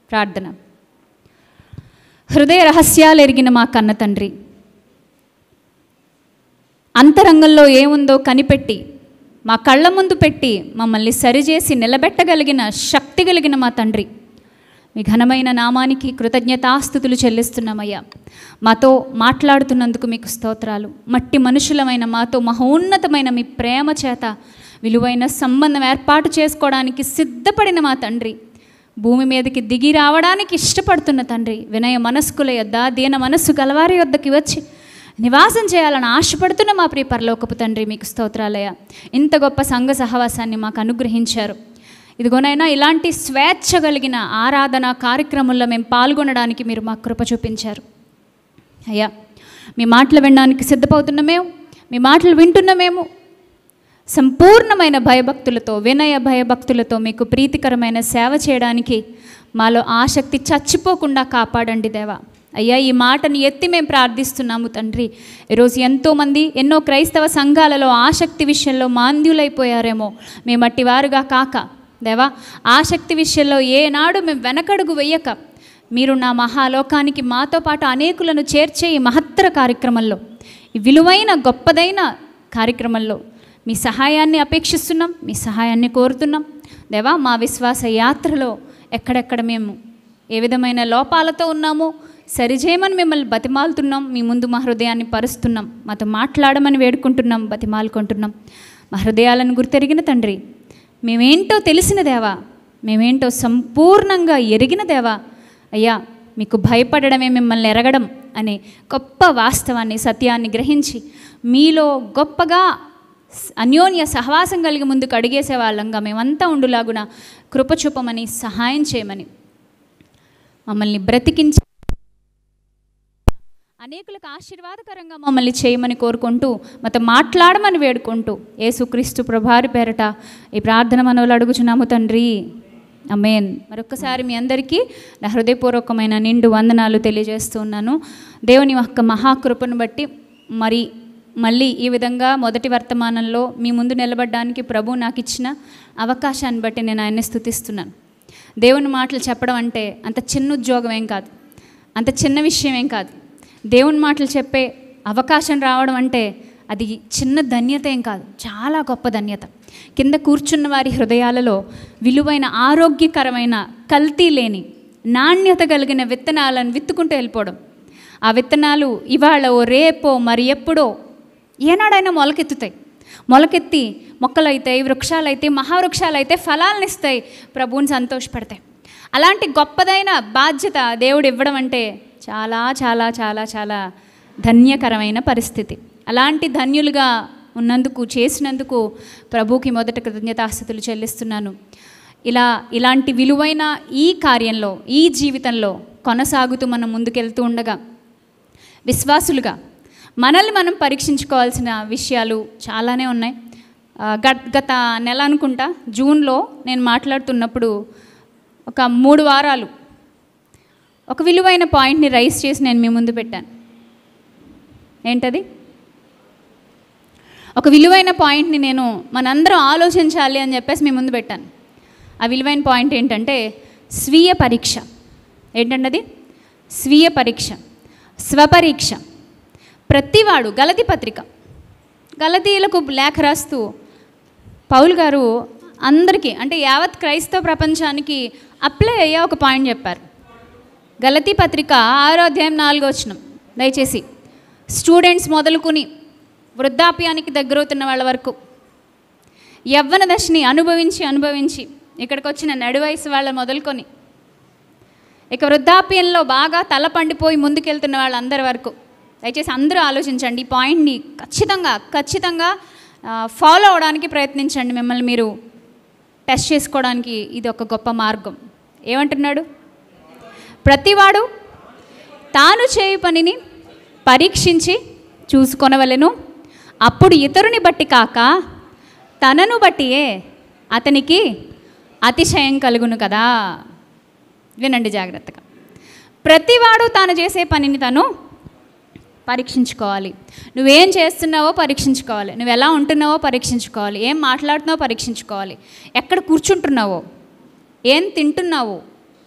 ప్రార్థన హృదయ రహస్యాలు ఎరిగిన మా కన్న తండ్రి అంతరంగంలో ఏముందో కనిపెట్టి మా కళ్ళ ముందు పెట్టి మమ్మల్ని సరిచేసి నిలబెట్టగలిగిన శక్తి కలిగిన మా తండ్రి మీ ఘనమైన నామానికి కృతజ్ఞతాస్థుతులు చెల్లిస్తున్నామయ్యా మాతో మాట్లాడుతున్నందుకు మీకు స్తోత్రాలు మట్టి మనుషులమైన మాతో మహోన్నతమైన మీ ప్రేమ చేత విలువైన సంబంధం ఏర్పాటు చేసుకోవడానికి సిద్ధపడిన మా తండ్రి భూమి మీదకి దిగి రావడానికి ఇష్టపడుతున్న తండ్రి వినయ మనస్కుల యొద్ద దీన మనస్సు గలవారి యొద్దకి వచ్చి నివాసం చేయాలని ఆశపడుతున్న మా ప్రియ పరలోకపు తండ్రి మీకు స్తోత్రాలయ ఇంత గొప్ప సంఘ సహవాసాన్ని మాకు అనుగ్రహించారు ఇదిగోనైనా ఇలాంటి స్వేచ్ఛ కలిగిన ఆరాధన కార్యక్రమంలో మేము పాల్గొనడానికి మీరు మాకు కృప చూపించారు అయ్యా మీ మాటలు వినడానికి సిద్ధపడుతున్న మేము మీ మాటలు వింటున్న మేము సంపూర్ణమైన భయభక్తులతో వినయ భయభక్తులతో మీకు ప్రీతికరమైన సేవ చేయడానికి మాలో ఆసక్తి చచ్చిపోకుండా కాపాడండి దేవా అయ్యా ఈ మాటని ఎత్తి మేము ప్రార్థిస్తున్నాము తండ్రి ఈరోజు ఎంతోమంది ఎన్నో క్రైస్తవ సంఘాలలో ఆసక్తి విషయంలో మాంద్యులైపోయారేమో మేము అట్టివారుగా కాక దేవా ఆసక్తి విషయంలో ఏనాడు మేము వెనకడుగు వెయ్యక మీరు నా మహాలోకానికి మాతో పాటు అనేకులను చేర్చే ఈ మహత్తర కార్యక్రమంలో ఈ విలువైన గొప్పదైన కార్యక్రమంలో మీ సహాయాన్ని అపేక్షిస్తున్నాం మీ సహాయాన్ని కోరుతున్నాం దేవా మా విశ్వాస యాత్రలో ఎక్కడెక్కడ మేము ఏ విధమైన లోపాలతో ఉన్నామో సరిచేయమని మిమ్మల్ని బతిమాలుతున్నాం మీ ముందు మా హృదయాన్ని పరుస్తున్నాం మాతో మాట్లాడమని వేడుకుంటున్నాం బతిమాలుకుంటున్నాం మా హృదయాలను గుర్తెరిగిన తండ్రి మేమేంటో తెలిసిన దేవా మేమేంటో సంపూర్ణంగా ఎరిగిన దేవా అయ్యా మీకు భయపడడమే మిమ్మల్ని ఎరగడం అనే గొప్ప వాస్తవాన్ని సత్యాన్ని గ్రహించి మీలో గొప్పగా స్- అన్యోన్య సహవాసం కలిగి ముందుకు అడిగేసే వాళ్ళంగా మేమంతా ఉండులాగున కృప చూపమని సహాయం చేయమని మమ్మల్ని బ్రతికించి అనేకులకు ఆశీర్వాదకరంగా మమ్మల్ని చేయమని కోరుకుంటూ మాతో మాట్లాడమని వేడుకుంటూ యేసుక్రీస్తు ప్రభారి పేరట ఈ ప్రార్థన మనవులు అడుగుచున్నాము తండ్రి అమేన్ మరొక్కసారి మీ అందరికీ నా హృదయపూర్వకమైన నిండు వందనాలు తెలియజేస్తూ ఉన్నాను దేవుని యొక్క మహాకృపను బట్టి మరి మళ్ళీ ఈ విధంగా మొదటి వర్తమానంలో మీ ముందు నిలబడడానికి ప్రభు నాకు ఇచ్చిన అవకాశాన్ని బట్టి నేను ఆయన్ని స్థుతిస్తున్నాను దేవుని మాటలు చెప్పడం అంటే అంత చిన్న ఉద్యోగం ఏం కాదు అంత చిన్న విషయం ఏం కాదు దేవుని మాటలు చెప్పే అవకాశం రావడం అంటే అది చిన్న ధన్యత ఏం కాదు చాలా గొప్ప ధన్యత కింద కూర్చున్న వారి హృదయాలలో విలువైన ఆరోగ్యకరమైన కల్తీ లేని నాణ్యత కలిగిన విత్తనాలను విత్తుకుంటూ వెళ్ళిపోవడం ఆ విత్తనాలు ఇవాళ ఓ రేపో మరి ఎప్పుడో ఏనాడైనా మొలకెత్తుతాయి మొలకెత్తి మొక్కలైతే వృక్షాలైతే మహావృక్షాలైతే ఫలాలను ఇస్తాయి ప్రభువుని సంతోషపెడతాయి అలాంటి గొప్పదైన బాధ్యత దేవుడు ఇవ్వడం అంటే చాలా చాలా చాలా చాలా ధన్యకరమైన పరిస్థితి అలాంటి ధన్యులుగా ఉన్నందుకు చేసినందుకు ప్రభుకి మొదట కృతజ్ఞతాస్థుతులు చెల్లిస్తున్నాను ఇలా ఇలాంటి విలువైన ఈ కార్యంలో ఈ జీవితంలో కొనసాగుతూ మనం ముందుకెళ్తూ ఉండగా విశ్వాసులుగా మనల్ని మనం పరీక్షించుకోవాల్సిన విషయాలు చాలానే ఉన్నాయి ఆ, గత గత నెల అనుకుంటా జూన్లో నేను మాట్లాడుతున్నప్పుడు ఒక మూడు వారాలు ఒక విలువైన పాయింట్ని రైస్ చేసి నేను మీ ముందు పెట్టాను ఏంటది ఒక విలువైన పాయింట్ని నేను మనందరం ఆలోచించాలి అని చెప్పేసి మీ ముందు పెట్టాను ఆ విలువైన పాయింట్ ఏంటంటే స్వీయ పరీక్ష ఏంటంటే అది స్వీయ పరీక్ష స్వపరీక్ష ప్రతివాడు గలతి పత్రిక గలతీయులకు లేఖ రాస్తూ పౌల్ గారు అందరికీ అంటే యావత్ క్రైస్తవ ప్రపంచానికి అప్లై అయ్యే ఒక పాయింట్ చెప్పారు గలతీ పత్రిక ఆరో అధ్యాయం నాలుగో వచ్చినం దయచేసి స్టూడెంట్స్ మొదలుకుని వృద్ధాప్యానికి దగ్గరవుతున్న వాళ్ళ వరకు యవ్వన దశని అనుభవించి అనుభవించి ఇక్కడికి వచ్చిన నడి వయసు వాళ్ళ మొదలుకొని ఇక వృద్ధాప్యంలో బాగా తల పండిపోయి ముందుకెళ్తున్న వాళ్ళందరి వరకు దయచేసి అందరూ ఆలోచించండి ఈ పాయింట్ని ఖచ్చితంగా ఖచ్చితంగా ఫాలో అవడానికి ప్రయత్నించండి మిమ్మల్ని మీరు టెస్ట్ చేసుకోవడానికి ఇది ఒక గొప్ప మార్గం ఏమంటున్నాడు ప్రతివాడు తాను చేయు పనిని పరీక్షించి చూసుకొనవలెను అప్పుడు ఇతరుని బట్టి కాక తనను బట్టియే అతనికి అతిశయం కలుగును కదా వినండి జాగ్రత్తగా ప్రతివాడు తాను చేసే పనిని తను పరీక్షించుకోవాలి నువ్వేం చేస్తున్నావో పరీక్షించుకోవాలి నువ్వు ఎలా ఉంటున్నావో పరీక్షించుకోవాలి ఏం మాట్లాడుతున్నావో పరీక్షించుకోవాలి ఎక్కడ కూర్చుంటున్నావో ఏం తింటున్నావో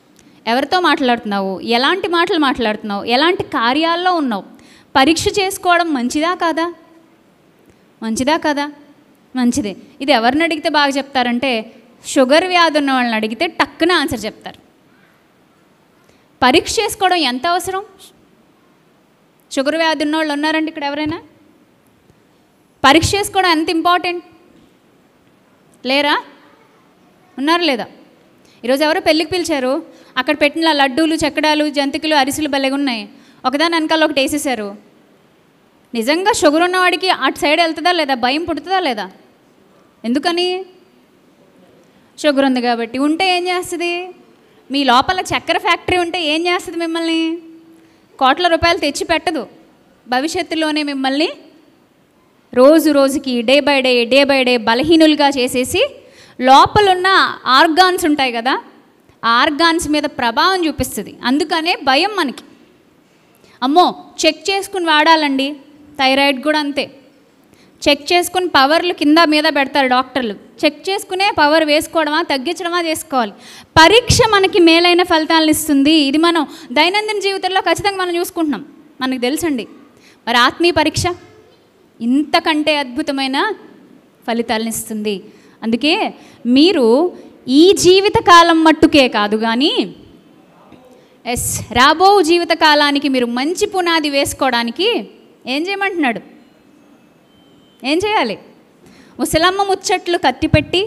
ఎవరితో మాట్లాడుతున్నావు ఎలాంటి మాటలు మాట్లాడుతున్నావు ఎలాంటి కార్యాల్లో ఉన్నావు పరీక్ష చేసుకోవడం మంచిదా కాదా మంచిదా కదా మంచిదే ఇది ఎవరిని అడిగితే బాగా చెప్తారంటే షుగర్ వ్యాధి ఉన్న వాళ్ళని అడిగితే టక్కున ఆన్సర్ చెప్తారు పరీక్ష చేసుకోవడం ఎంత అవసరం షుగర్ వ్యాధి ఉన్న వాళ్ళు ఉన్నారండి ఇక్కడ ఎవరైనా పరీక్ష చేసుకోవడం ఎంత ఇంపార్టెంట్ లేరా ఉన్నారు లేదా ఈరోజు ఎవరో పెళ్ళికి పిలిచారు అక్కడ పెట్టిన లడ్డూలు చక్కడాలు జంతికలు అరిసెలు భలేగా ఉన్నాయి ఒకదాని వెనకాల ఒకటి వేసేసారు నిజంగా షుగర్ ఉన్నవాడికి అటు సైడ్ వెళ్తుందా లేదా భయం పుడుతుందా లేదా ఎందుకని షుగర్ ఉంది కాబట్టి ఉంటే ఏం చేస్తుంది మీ లోపల చక్కెర ఫ్యాక్టరీ ఉంటే ఏం చేస్తుంది మిమ్మల్ని కోట్ల రూపాయలు తెచ్చి పెట్టదు భవిష్యత్తులోనే మిమ్మల్ని రోజు రోజుకి day by day day by day బలహీనులుగా చేసేసి లోపలున్న ఆర్గాన్స్ ఉంటాయి కదా ఆ ఆర్గాన్స్ మీద ప్రభావం చూపిస్తుంది అందుకనే భయం మనకి అమ్మో చెక్ చేసుకుని వాడాలండి థైరాయిడ్ కూడా అంతే చెక్ చేసుకుని పవర్లు కింద మీద పెడతారు డాక్టర్లు చెక్ చేసుకునే పవర్ వేసుకోవడమా తగ్గించడమా చేసుకోవాలి పరీక్ష మనకి మేలైన ఫలితాలను ఇస్తుంది ఇది మనం దైనందిన జీవితంలో ఖచ్చితంగా మనం చూసుకుంటున్నాం మనకు తెలుసండి మరి ఆత్మీయ పరీక్ష ఇంతకంటే అద్భుతమైన ఫలితాలను ఇస్తుంది అందుకే మీరు ఈ జీవిత కాలం మట్టుకే కాదు కానీ ఎస్ రాబో జీవిత కాలానికి మీరు మంచి పునాది వేసుకోవడానికి ఏం చేయమంటున్నాడు ఏం చేయాలి ముసలమ్మ ముచ్చట్లు కత్తిపెట్టి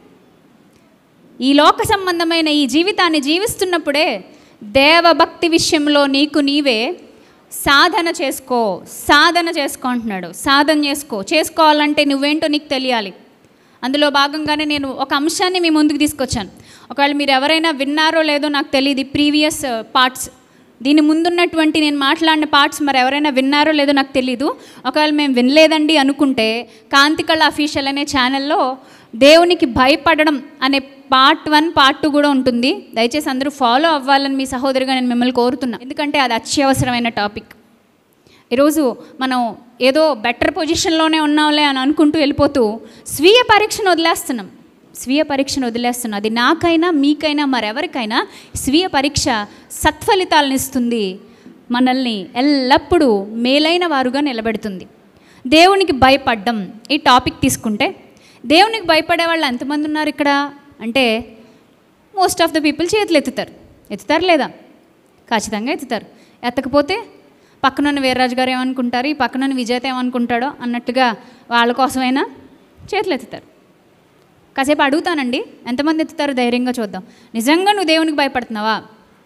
ఈ లోక సంబంధమైన ఈ జీవితాన్ని జీవిస్తున్నప్పుడే దేవభక్తి విషయంలో నీకు నీవే సాధన చేసుకో సాధన చేసుకో అంటున్నాడు సాధన చేసుకో చేసుకోవాలంటే నువ్వేంటో నీకు తెలియాలి అందులో భాగంగానే నేను ఒక అంశాన్ని మీ ముందుకు తీసుకొచ్చాను ఒకవేళ మీరు ఎవరైనా విన్నారో లేదో నాకు తెలియదు ప్రీవియస్ పార్ట్స్ దీని ముందున్నటువంటి నేను మాట్లాడిన పార్ట్స్ మరి ఎవరైనా విన్నారో లేదో నాకు తెలీదు ఒకవేళ మేము వినలేదండి అనుకుంటే కాంతికళ అఫీషియల్ అనే ఛానల్లో దేవునికి భయపడడం అనే పార్ట్ వన్ పార్ట్ టూ కూడా ఉంటుంది దయచేసి అందరూ ఫాలో అవ్వాలని మీ సహోదరిగా నేను మిమ్మల్ని కోరుతున్నా ఎందుకంటే అది అత్యవసరమైన టాపిక్ ఈరోజు మనం ఏదో బెటర్ పొజిషన్లోనే ఉన్నాంలే అని అనుకుంటూ వెళ్ళిపోతూ స్వీయ పరీక్షను వదిలేస్తున్నాం స్వీయ పరీక్షను వదిలేస్తున్నాం అది నాకైనా మీకైనా మరెవరికైనా స్వీయ పరీక్ష సత్ఫలితాలను ఇస్తుంది మనల్ని ఎల్లప్పుడూ మేలైన వారుగా నిలబెడుతుంది దేవునికి భయపడ్డం ఈ టాపిక్ తీసుకుంటే దేవునికి భయపడే వాళ్ళు ఎంతమంది ఉన్నారు ఇక్కడ అంటే మోస్ట్ ఆఫ్ ద పీపుల్ చేతులు ఎత్తుతారు ఎత్తుతారు లేదా ఖచ్చితంగా ఎత్తుతారు ఎత్తకపోతే పక్కనున్న వీర్రాజు గారు ఏమనుకుంటారు ఈ పక్కనున్న విజేత ఏమనుకుంటాడో అన్నట్టుగా వాళ్ళ కోసమైనా చేతులు ఎత్తుతారు కాసేపు అడుగుతానండి ఎంతమంది ఎత్తుతారు ధైర్యంగా చూద్దాం నిజంగా నువ్వు దేవునికి భయపడుతున్నావా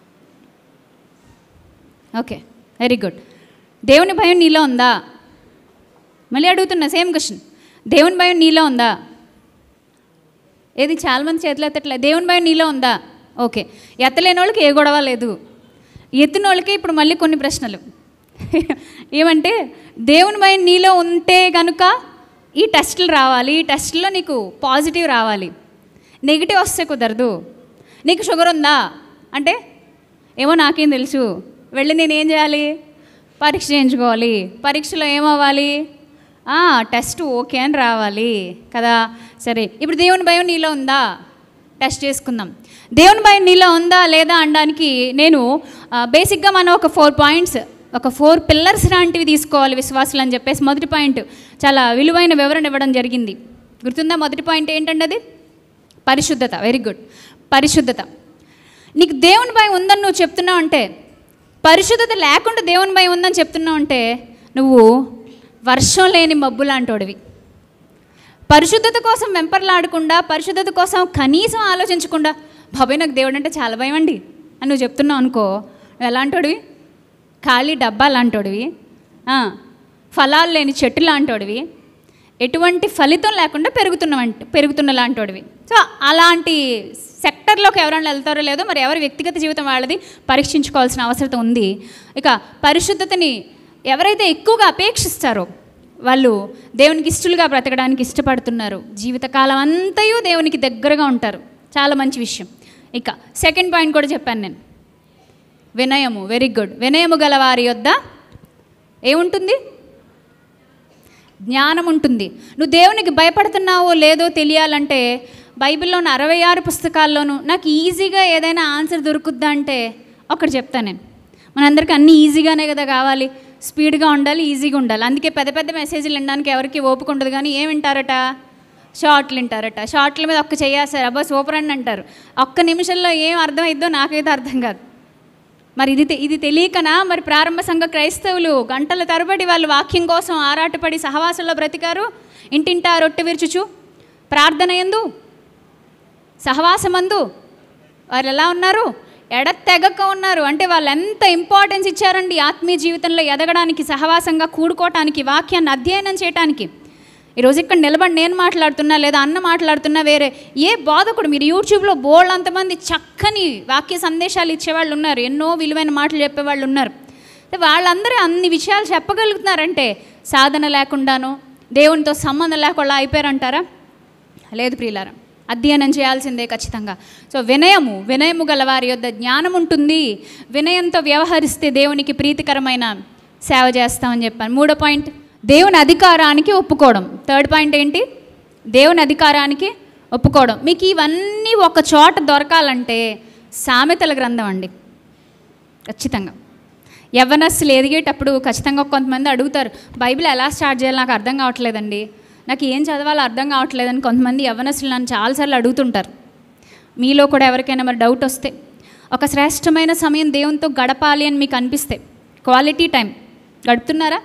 ఓకే వెరీ గుడ్ దేవుని భయం నీలో ఉందా మళ్ళీ అడుగుతున్నా సేమ్ క్వశ్చన్ దేవుని భయం నీలో ఉందా ఏది చాలామంది చేతులు ఎత్తట్లేదు దేవుని భయం నీలో ఉందా ఓకే ఎత్తలేని వాళ్ళకి ఏ గొడవ లేదు ఎత్తిన వాళ్ళకి ఇప్పుడు మళ్ళీ కొన్ని ప్రశ్నలు ఏమంటే దేవుని భయం నీలో ఉంటే కనుక ఈ టెస్టులు రావాలి ఈ టెస్టుల్లో నీకు పాజిటివ్ రావాలి నెగిటివ్ వస్తే కుదరదు నీకు షుగర్ ఉందా అంటే ఏమో నాకేం తెలుసు వెళ్ళి నేను ఏం చేయాలి పరీక్ష చేయించుకోవాలి పరీక్షలో ఏమవ్వాలి ఆ, టెస్ట్ ఓకే అని రావాలి కదా సరే ఇప్పుడు దేవుని భయం నీలో ఉందా టెస్ట్ చేసుకుందాం దేవుని భయం నీలో ఉందా లేదా అనడానికి నేను ఆ, బేసిక్గా మనం ఒక ఫోర్ పాయింట్స్ ఒక ఫోర్ పిల్లర్స్ లాంటివి తీసుకోవాలి విశ్వాసులు అని చెప్పేసి మొదటి పాయింట్ చాలా విలువైన వివరణ ఇవ్వడం జరిగింది గుర్తుందా మొదటి పాయింట్ ఏంటండి అది పరిశుద్ధత వెరీ గుడ్ పరిశుద్ధత నీకు దేవుని భయం ఉందని నువ్వు చెప్తున్నావు అంటే పరిశుద్ధత లేకుండా దేవుని భయం ఉందని చెప్తున్నావు అంటే నువ్వు వర్షం లేని మబ్బు లాంటోడివి పరిశుద్ధత కోసం వెంపర్లాడకుండా పరిశుద్ధత కోసం కనీసం ఆలోచించకుండా బాబాయ్ నాకు దేవుడు అంటే చాలా భయం అండి అని నువ్వు చెప్తున్నావు అనుకో నువ్వు ఎలాంటోడివి ఖాళీ డబ్బా లాంటోడివి ఆ, ఫలాలు లేని చెట్టు లాంటోడివి ఎటువంటి ఫలితం లేకుండా పెరుగుతున్నవంటి పెరుగుతున్న లాంటోడివి సో అలాంటి సెక్టర్లోకి ఎవరైనా వెళ్తారో లేదో మరి ఎవరి వ్యక్తిగత జీవితం వాళ్ళది పరీక్షించుకోవాల్సిన అవసరం ఉంది ఇక పరిశుద్ధతని ఎవరైతే ఎక్కువగా అపేక్షిస్తారో వాళ్ళు దేవునికి ఇష్టలుగా బ్రతకడానికి ఇష్టపడుతున్నారు జీవితకాలం అంతయు దేవునికి దగ్గరగా ఉంటారు చాలా మంచి విషయం ఇక సెకండ్ పాయింట్ కూడా చెప్పాను నేను వినయము వెరీ గుడ్ వినయము గల వారి యొద్ద ఏముంటుంది జ్ఞానం ఉంటుంది నువ్వు దేవునికి భయపడుతున్నావో లేదో తెలియాలంటే బైబిల్లోని అరవై ఆరు పుస్తకాల్లోనూ నాకు ఈజీగా ఏదైనా ఆన్సర్ దొరుకుద్దా అంటే ఒకటి చెప్తాను నేను మనందరికీ అన్నీ ఈజీగానే కదా కావాలి స్పీడ్గా ఉండాలి ఈజీగా ఉండాలి అందుకే పెద్ద పెద్ద మెసేజ్లు వినడానికి ఎవరికి ఓపిక ఉండదు కానీ ఏం వింటారట షార్ట్లు వింటారట షార్ట్ల మీద ఒక్క చేయాలి అబ్బా సూపర్ అండి అంటారు ఒక్క నిమిషంలో ఏం అర్థమైద్దో నాకైతే అర్థం కాదు మరి ఇది తె- ఇది తెలియకనా మరి ప్రారంభ సంఘ క్రైస్తవులు గంటల తరబడి వాళ్ళు వాక్యం కోసం ఆరాటపడి సహవాసంలో బ్రతికారు ఇంటింటా రొట్టె విరుచుచు ప్రార్థన ఎందు సహవాసమందు వారు ఎలా ఉన్నారు ఎడతెగక ఉన్నారు అంటే వాళ్ళు ఎంత ఇంపార్టెన్స్ ఇచ్చారండి ఆత్మీయ జీవితంలో ఎదగడానికి సహవాసంగా కూడుకోవటానికి వాక్యాన్ని అధ్యయనం చేయడానికి ఈరోజు ఇక్కడ నిలబడి నేను మాట్లాడుతున్నా లేదా అన్న మాట్లాడుతున్నా వేరే ఏ బోధకుడు మీరు యూట్యూబ్లో బోల్డ్ అంతమంది చక్కని వాక్య సందేశాలు ఇచ్చేవాళ్ళు ఉన్నారు ఎన్నో విలువైన మాటలు చెప్పేవాళ్ళు ఉన్నారు అయితే వాళ్ళందరూ అన్ని విషయాలు చెప్పగలుగుతున్నారంటే సాధన లేకుండాను దేవునితో సంబంధం లేకుండా అయిపోయారంటారా లేదు ప్రియులారా అధ్యయనం చేయాల్సిందే ఖచ్చితంగా సో వినయము వినయము గల వారి యొద్ద జ్ఞానం ఉంటుంది వినయంతో వ్యవహరిస్తే దేవునికి ప్రీతికరమైన సేవ చేస్తామని చెప్పాను మూడో పాయింట్ దేవుని అధికారానికి ఒప్పుకోవడం థర్డ్ పాయింట్ ఏంటి దేవుని అధికారానికి ఒప్పుకోవడం మీకు ఇవన్నీ ఒక చోట దొరకాలంటే సామెతల గ్రంథం అండి ఖచ్చితంగా యవ్వనస్సులు ఎదిగేటప్పుడు ఖచ్చితంగా కొంతమంది అడుగుతారు బైబిల్ ఎలా స్టార్ట్ చేయాలో నాకు అర్థం కావట్లేదండి నాకు ఏం చదవాలో అర్థం కావట్లేదని కొంతమంది యవ్వనస్సులు నన్ను చాలాసార్లు అడుగుతుంటారు మీలో కూడా ఎవరికైనా మరి డౌట్ వస్తే ఒక శ్రేష్టమైన సమయం దేవునితో గడపాలి అని మీకు అనిపిస్తే క్వాలిటీ టైం గడుపుతున్నారా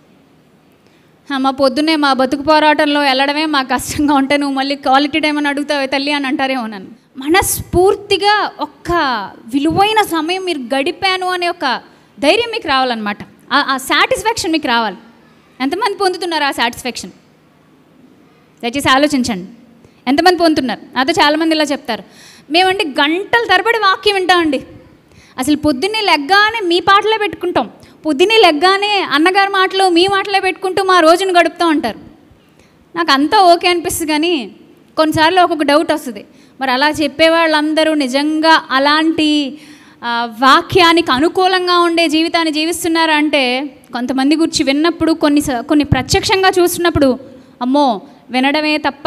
"ఆ, మా పొద్దున్నే మా బతుకు పోరాటంలో వెళ్ళడమే మా కష్టంగా ఉంటే నువ్వు మళ్ళీ క్వాలిటీ టైం అని అడుగుతావే తల్లి అని అంటారేమో నన్ను మనస్ఫూర్తిగా ఒక్క విలువైన సమయం మీరు గడిపాను అనే ఒక ధైర్యం మీకు రావాలన్నమాట ఆ- ఆ సాటిస్ఫాక్షన్ మీకు రావాలి ఎంతమంది పొందుతున్నారు ఆ సాటిస్ఫాక్షన్ దయచేసి ఆలోచించండి ఎంతమంది పొందుతున్నారు నాతో చాలామంది ఇలా చెప్తారు మేమండి గంటల తరబడి వాక్యం వింటామండి అసలు పొద్దున్నే లెగ్గానే మీ పాటలే పెట్టుకుంటాం పొద్దున్నే లెగ్గానే అన్నగారి మాటలు మీ మాటలే పెట్టుకుంటూ మా రోజును గడుపుతాం అంటారు నాకు అంతా ఓకే అనిపిస్తుంది కానీ కొన్నిసార్లు ఒక్కొక్క డౌట్ వస్తుంది మరి అలా చెప్పేవాళ్ళందరూ నిజంగా అలాంటి ఆ, వాక్యానికి అనుకూలంగా ఉండే జీవితాన్ని జీవిస్తున్నారా అంటే కొంతమంది గురించి విన్నప్పుడు కొన్ని స- కొన్ని ప్రత్యక్షంగా చూస్తున్నప్పుడు అమ్మో వినడమే తప్ప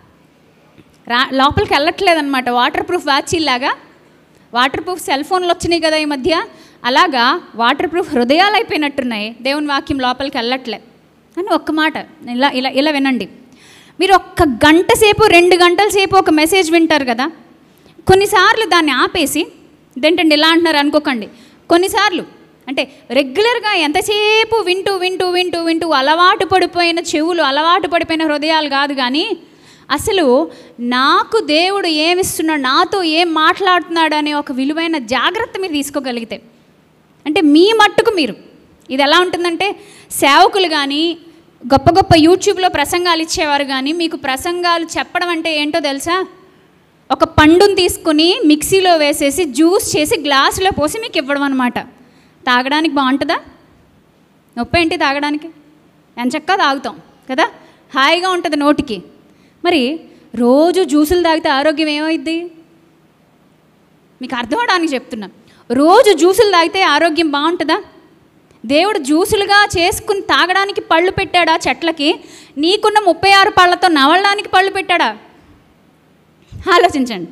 రా లోపలికి వెళ్ళట్లేదన్నమాట వాటర్ ప్రూఫ్ వాచీలాగా వాటర్ ప్రూఫ్ సెల్ ఫోన్లు వచ్చినాయి కదా ఈ మధ్య అలాగా వాటర్ ప్రూఫ్ హృదయాలు అయిపోయినట్టున్నాయి దేవుని వాక్యం లోపలికి వెళ్ళట్లే అని ఒక్క మాట ఇలా ఇలా ఇలా వినండి మీరు ఒక్క గంట సేపు రెండు గంటల సేపు ఒక మెసేజ్ వింటారు కదా కొన్నిసార్లు దాన్ని ఆపేసి ఇదేంటండి ఇలా అంటున్నారు అనుకోకండి కొన్నిసార్లు అంటే రెగ్యులర్గా ఎంతసేపు వింటూ వింటూ వింటూ వింటూ అలవాటు పడిపోయిన చెవులు అలవాటు పడిపోయిన హృదయాలు కాదు కానీ అసలు నాకు దేవుడు ఏమిస్తున్నాడు నాతో ఏం మాట్లాడుతున్నాడు అనే ఒక విలువైన జాగ్రత్త మీరు తీసుకోగలిగితే అంటే మీ మట్టుకు మీరు ఇది ఎలా ఉంటుందంటే సేవకులు కానీ గొప్ప గొప్ప యూట్యూబ్లో ప్రసంగాలు ఇచ్చేవారు కానీ మీకు ప్రసంగాలు చెప్పడం అంటే ఏంటో తెలుసా ఒక పండుని తీసుకుని మిక్సీలో వేసేసి జ్యూస్ చేసి గ్లాసులో పోసి మీకు ఇవ్వడం అనమాట తాగడానికి బాగుంటుందా నొప్పి ఏంటి తాగడానికి ఎంచక్కా తాగుతాం కదా హాయిగా ఉంటుంది నోటికి మరి రోజు జ్యూసులు తాగితే ఆరోగ్యం ఏమైద్ది మీకు అర్థం అవడానికి చెప్తున్నా రోజు జ్యూసులు తాగితే ఆరోగ్యం బాగుంటుందా దేవుడు జ్యూసులుగా చేసుకుని తాగడానికి పళ్ళు పెట్టాడా చెట్లకి నీకున్న ముప్పై ఆరు పళ్ళతో నవలడానికి పళ్ళు పెట్టాడా ఆలోచించండి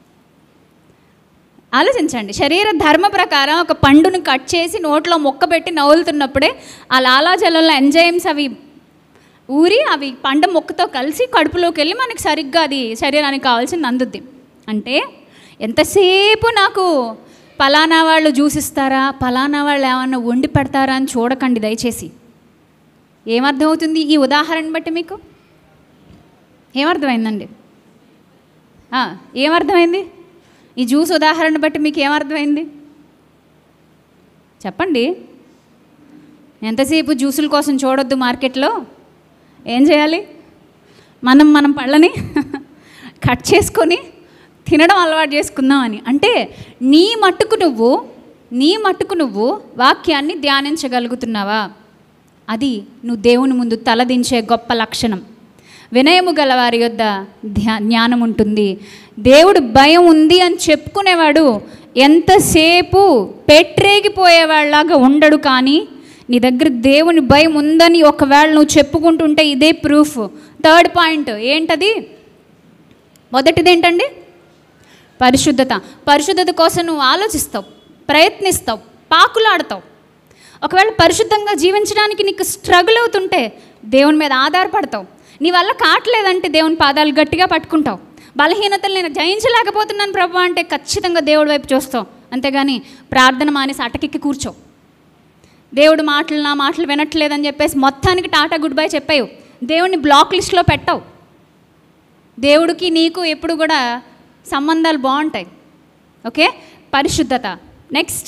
ఆలోచించండి శరీర ధర్మ ప్రకారం ఒక పండుని కట్ చేసి నోట్లో మొక్క పెట్టి నవ్వులుతున్నప్పుడే ఆ లాలాజలంలో ఎంజైమ్స్ అవి ఊరి అవి పండ మొక్కతో కలిసి కడుపులోకి వెళ్ళి మనకి సరిగ్గా అది శరీరానికి కావాల్సింది అందుద్ది అంటే ఎంతసేపు నాకు పలానా వాళ్ళు జ్యూస్ ఇస్తారా పలానా వాళ్ళు ఏమన్నా వండి పెడతారా అని చూడకండి దయచేసి ఏమర్థమవుతుంది ఈ ఉదాహరణ బట్టి మీకు ఏమర్థమైందండి ఆ, ఏమర్థమైంది ఈ జ్యూస్ ఉదాహరణ బట్టి మీకు ఏమర్థమైంది చెప్పండి ఎంతసేపు జ్యూసుల కోసం చూడొద్దు మార్కెట్లో ఏం చేయాలి మనం మనం పళ్ళని కట్ చేసుకొని తినడం అలవాటు చేసుకుందామని అంటే నీ మట్టుకు నువ్వు నీ మట్టుకు నువ్వు వాక్యాన్ని ధ్యానించగలుగుతున్నావా అది నువ్వు దేవుని ముందు తలదించే గొప్ప లక్షణం వినయము గల వారి యొద్ద ధ్యా జ్ఞానం ఉంటుంది దేవుడు భయం ఉంది అని చెప్పుకునేవాడు ఎంతసేపు పెట్టరేగిపోయేవాళ్ళలాగా ఉండడు కానీ నీ దగ్గర దేవుని భయం ఉందని ఒకవేళ నువ్వు చెప్పుకుంటుంటే ఇదే ప్రూఫ్ థర్డ్ పాయింట్ ఏంటది మొదటిది ఏంటండి పరిశుద్ధత పరిశుద్ధత కోసం నువ్వు ఆలోచిస్తావు ప్రయత్నిస్తావు పాకులాడతావు ఒకవేళ పరిశుద్ధంగా జీవించడానికి నీకు స్ట్రగుల్ అవుతుంటే దేవుని మీద ఆధారపడతావు నీ వల్ల కావట్లేదంటే దేవుని పాదాలు గట్టిగా పట్టుకుంటావు బలహీనతలు నేను జయించలేకపోతున్నాను ప్రభు అంటే ఖచ్చితంగా దేవుడి వైపు చూస్తావు అంతేగాని ప్రార్థన మానేసి అటకెక్కి కూర్చో దేవుడు మాటలు నా మాటలు వినట్లేదని చెప్పేసి మొత్తానికి టాటా గుడ్ బై చెప్పావు దేవుడిని బ్లాక్ లిస్ట్లో పెట్టావు దేవుడికి నీకు ఎప్పుడు కూడా సంబంధాలు బాగుంటాయి ఓకే పరిశుద్ధత నెక్స్ట్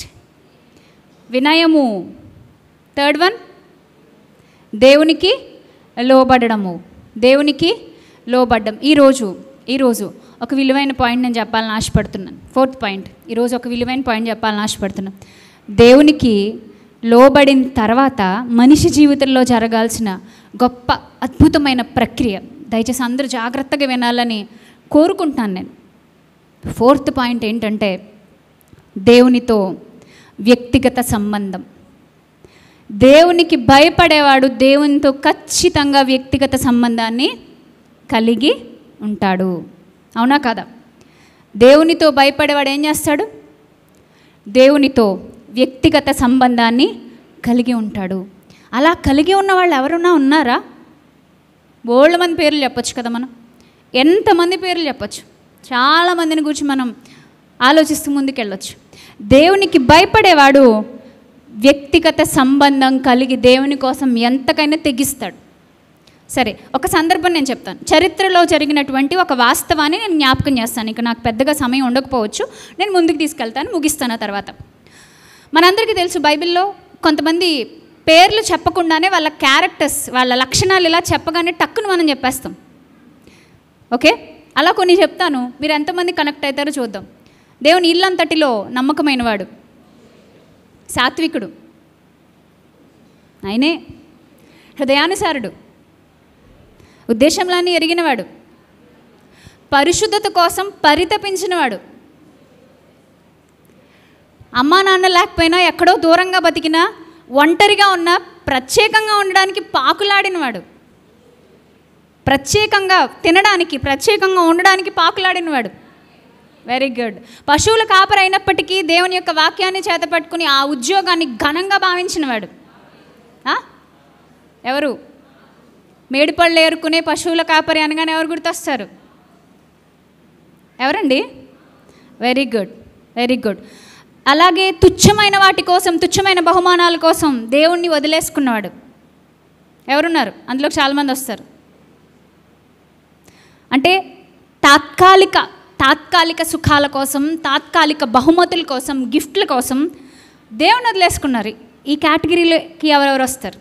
వినయము థర్డ్ వన్ దేవునికి లోబడము దేవునికి లోబడ్డం ఈరోజు ఈరోజు ఒక విలువైన పాయింట్ నేను చెప్పాలని ఆశపడుతున్నాను ఫోర్త్ పాయింట్ ఈరోజు ఒక విలువైన పాయింట్ చెప్పాలని ఆశపడుతున్నాను దేవునికి లోబడిన తర్వాత మనిషి జీవితంలో జరగాల్సిన గొప్ప అద్భుతమైన ప్రక్రియ దయచేసి అందరూ జాగ్రత్తగా వినాలని కోరుకుంటున్నాను నేను ఫోర్త్ పాయింట్ ఏంటంటే దేవునితో వ్యక్తిగత సంబంధం దేవునికి భయపడేవాడు దేవునితో ఖచ్చితంగా వ్యక్తిగత సంబంధాన్ని కలిగి ఉంటాడు అవునా కదా దేవునితో భయపడేవాడు ఏం చేస్తాడు దేవునితో వ్యక్తిగత సంబంధాన్ని కలిగి ఉంటాడు అలా కలిగి ఉన్న వాళ్ళు ఎవరున్నా ఉన్నారా బోళ్ళ మంది పేర్లు చెప్పొచ్చు కదా మనం ఎంతమంది పేర్లు చెప్పొచ్చు చాలామందిని గురించి మనం ఆలోచిస్తూ ముందుకెళ్ళొచ్చు దేవునికి భయపడేవాడు వ్యక్తిగత సంబంధం కలిగి దేవుని కోసం ఎంతకైనా తెగిస్తాడు సరే ఒక సందర్భం నేను చెప్తాను చరిత్రలో జరిగినటువంటి ఒక వాస్తవాన్ని నేను జ్ఞాపకం చేస్తాను ఇక నాకు పెద్దగా సమయం ఉండకపోవచ్చు నేను ముందుకు తీసుకెళ్తాను ముగిస్తాను ఆ తర్వాత మనందరికీ తెలుసు బైబిల్లో కొంతమంది పేర్లు చెప్పకుండానే వాళ్ళ క్యారెక్టర్స్ వాళ్ళ లక్షణాలు ఇలా చెప్పగానే టక్కును మనం చెప్పేస్తాం ఓకే అలా కొన్ని చెప్తాను మీరు ఎంతమంది కనెక్ట్ అవుతారో చూద్దాం దేవుని ఇల్లంతటిలో నమ్మకమైనవాడు సాత్వికుడు ఆయనే హృదయానుసారుడు ఉద్దేశంలాన్ని ఎరిగినవాడు పరిశుద్ధత కోసం పరితపించినవాడు అమ్మా నాన్న లేకపోయినా ఎక్కడో దూరంగా బతికినా ఒంటరిగా ఉన్న ప్రత్యేకంగా ఉండడానికి పాకులాడినవాడు ప్రత్యేకంగా తినడానికి ప్రత్యేకంగా ఉండడానికి పాకులాడినవాడు వెరీ గుడ్ పశువుల కాపరి అయినప్పటికీ దేవుని యొక్క వాక్యాన్ని చేతపట్టుకుని ఆ ఉద్యోగాన్ని ఘనంగా భావించినవాడు ఆ? ఎవరు మేడిపళ్ళు ఏరుకునే పశువుల కాపరి అనగానే ఎవరు గుర్తొస్తారు ఎవరండి వెరీ గుడ్ వెరీ గుడ్ అలాగే తుచ్చమైన వాటి కోసం తుచ్చమైన బహుమానాల కోసం దేవుణ్ణి వదిలేసుకున్నవాడు ఎవరున్నారు అందులో చాలామంది వస్తారు అంటే తాత్కాలిక తాత్కాలిక సుఖాల కోసం తాత్కాలిక బహుమతుల కోసం గిఫ్ట్ల కోసం దేవుని వదిలేసుకున్నారు ఈ కేటగిరీలోకి ఎవరెవరు వస్తారు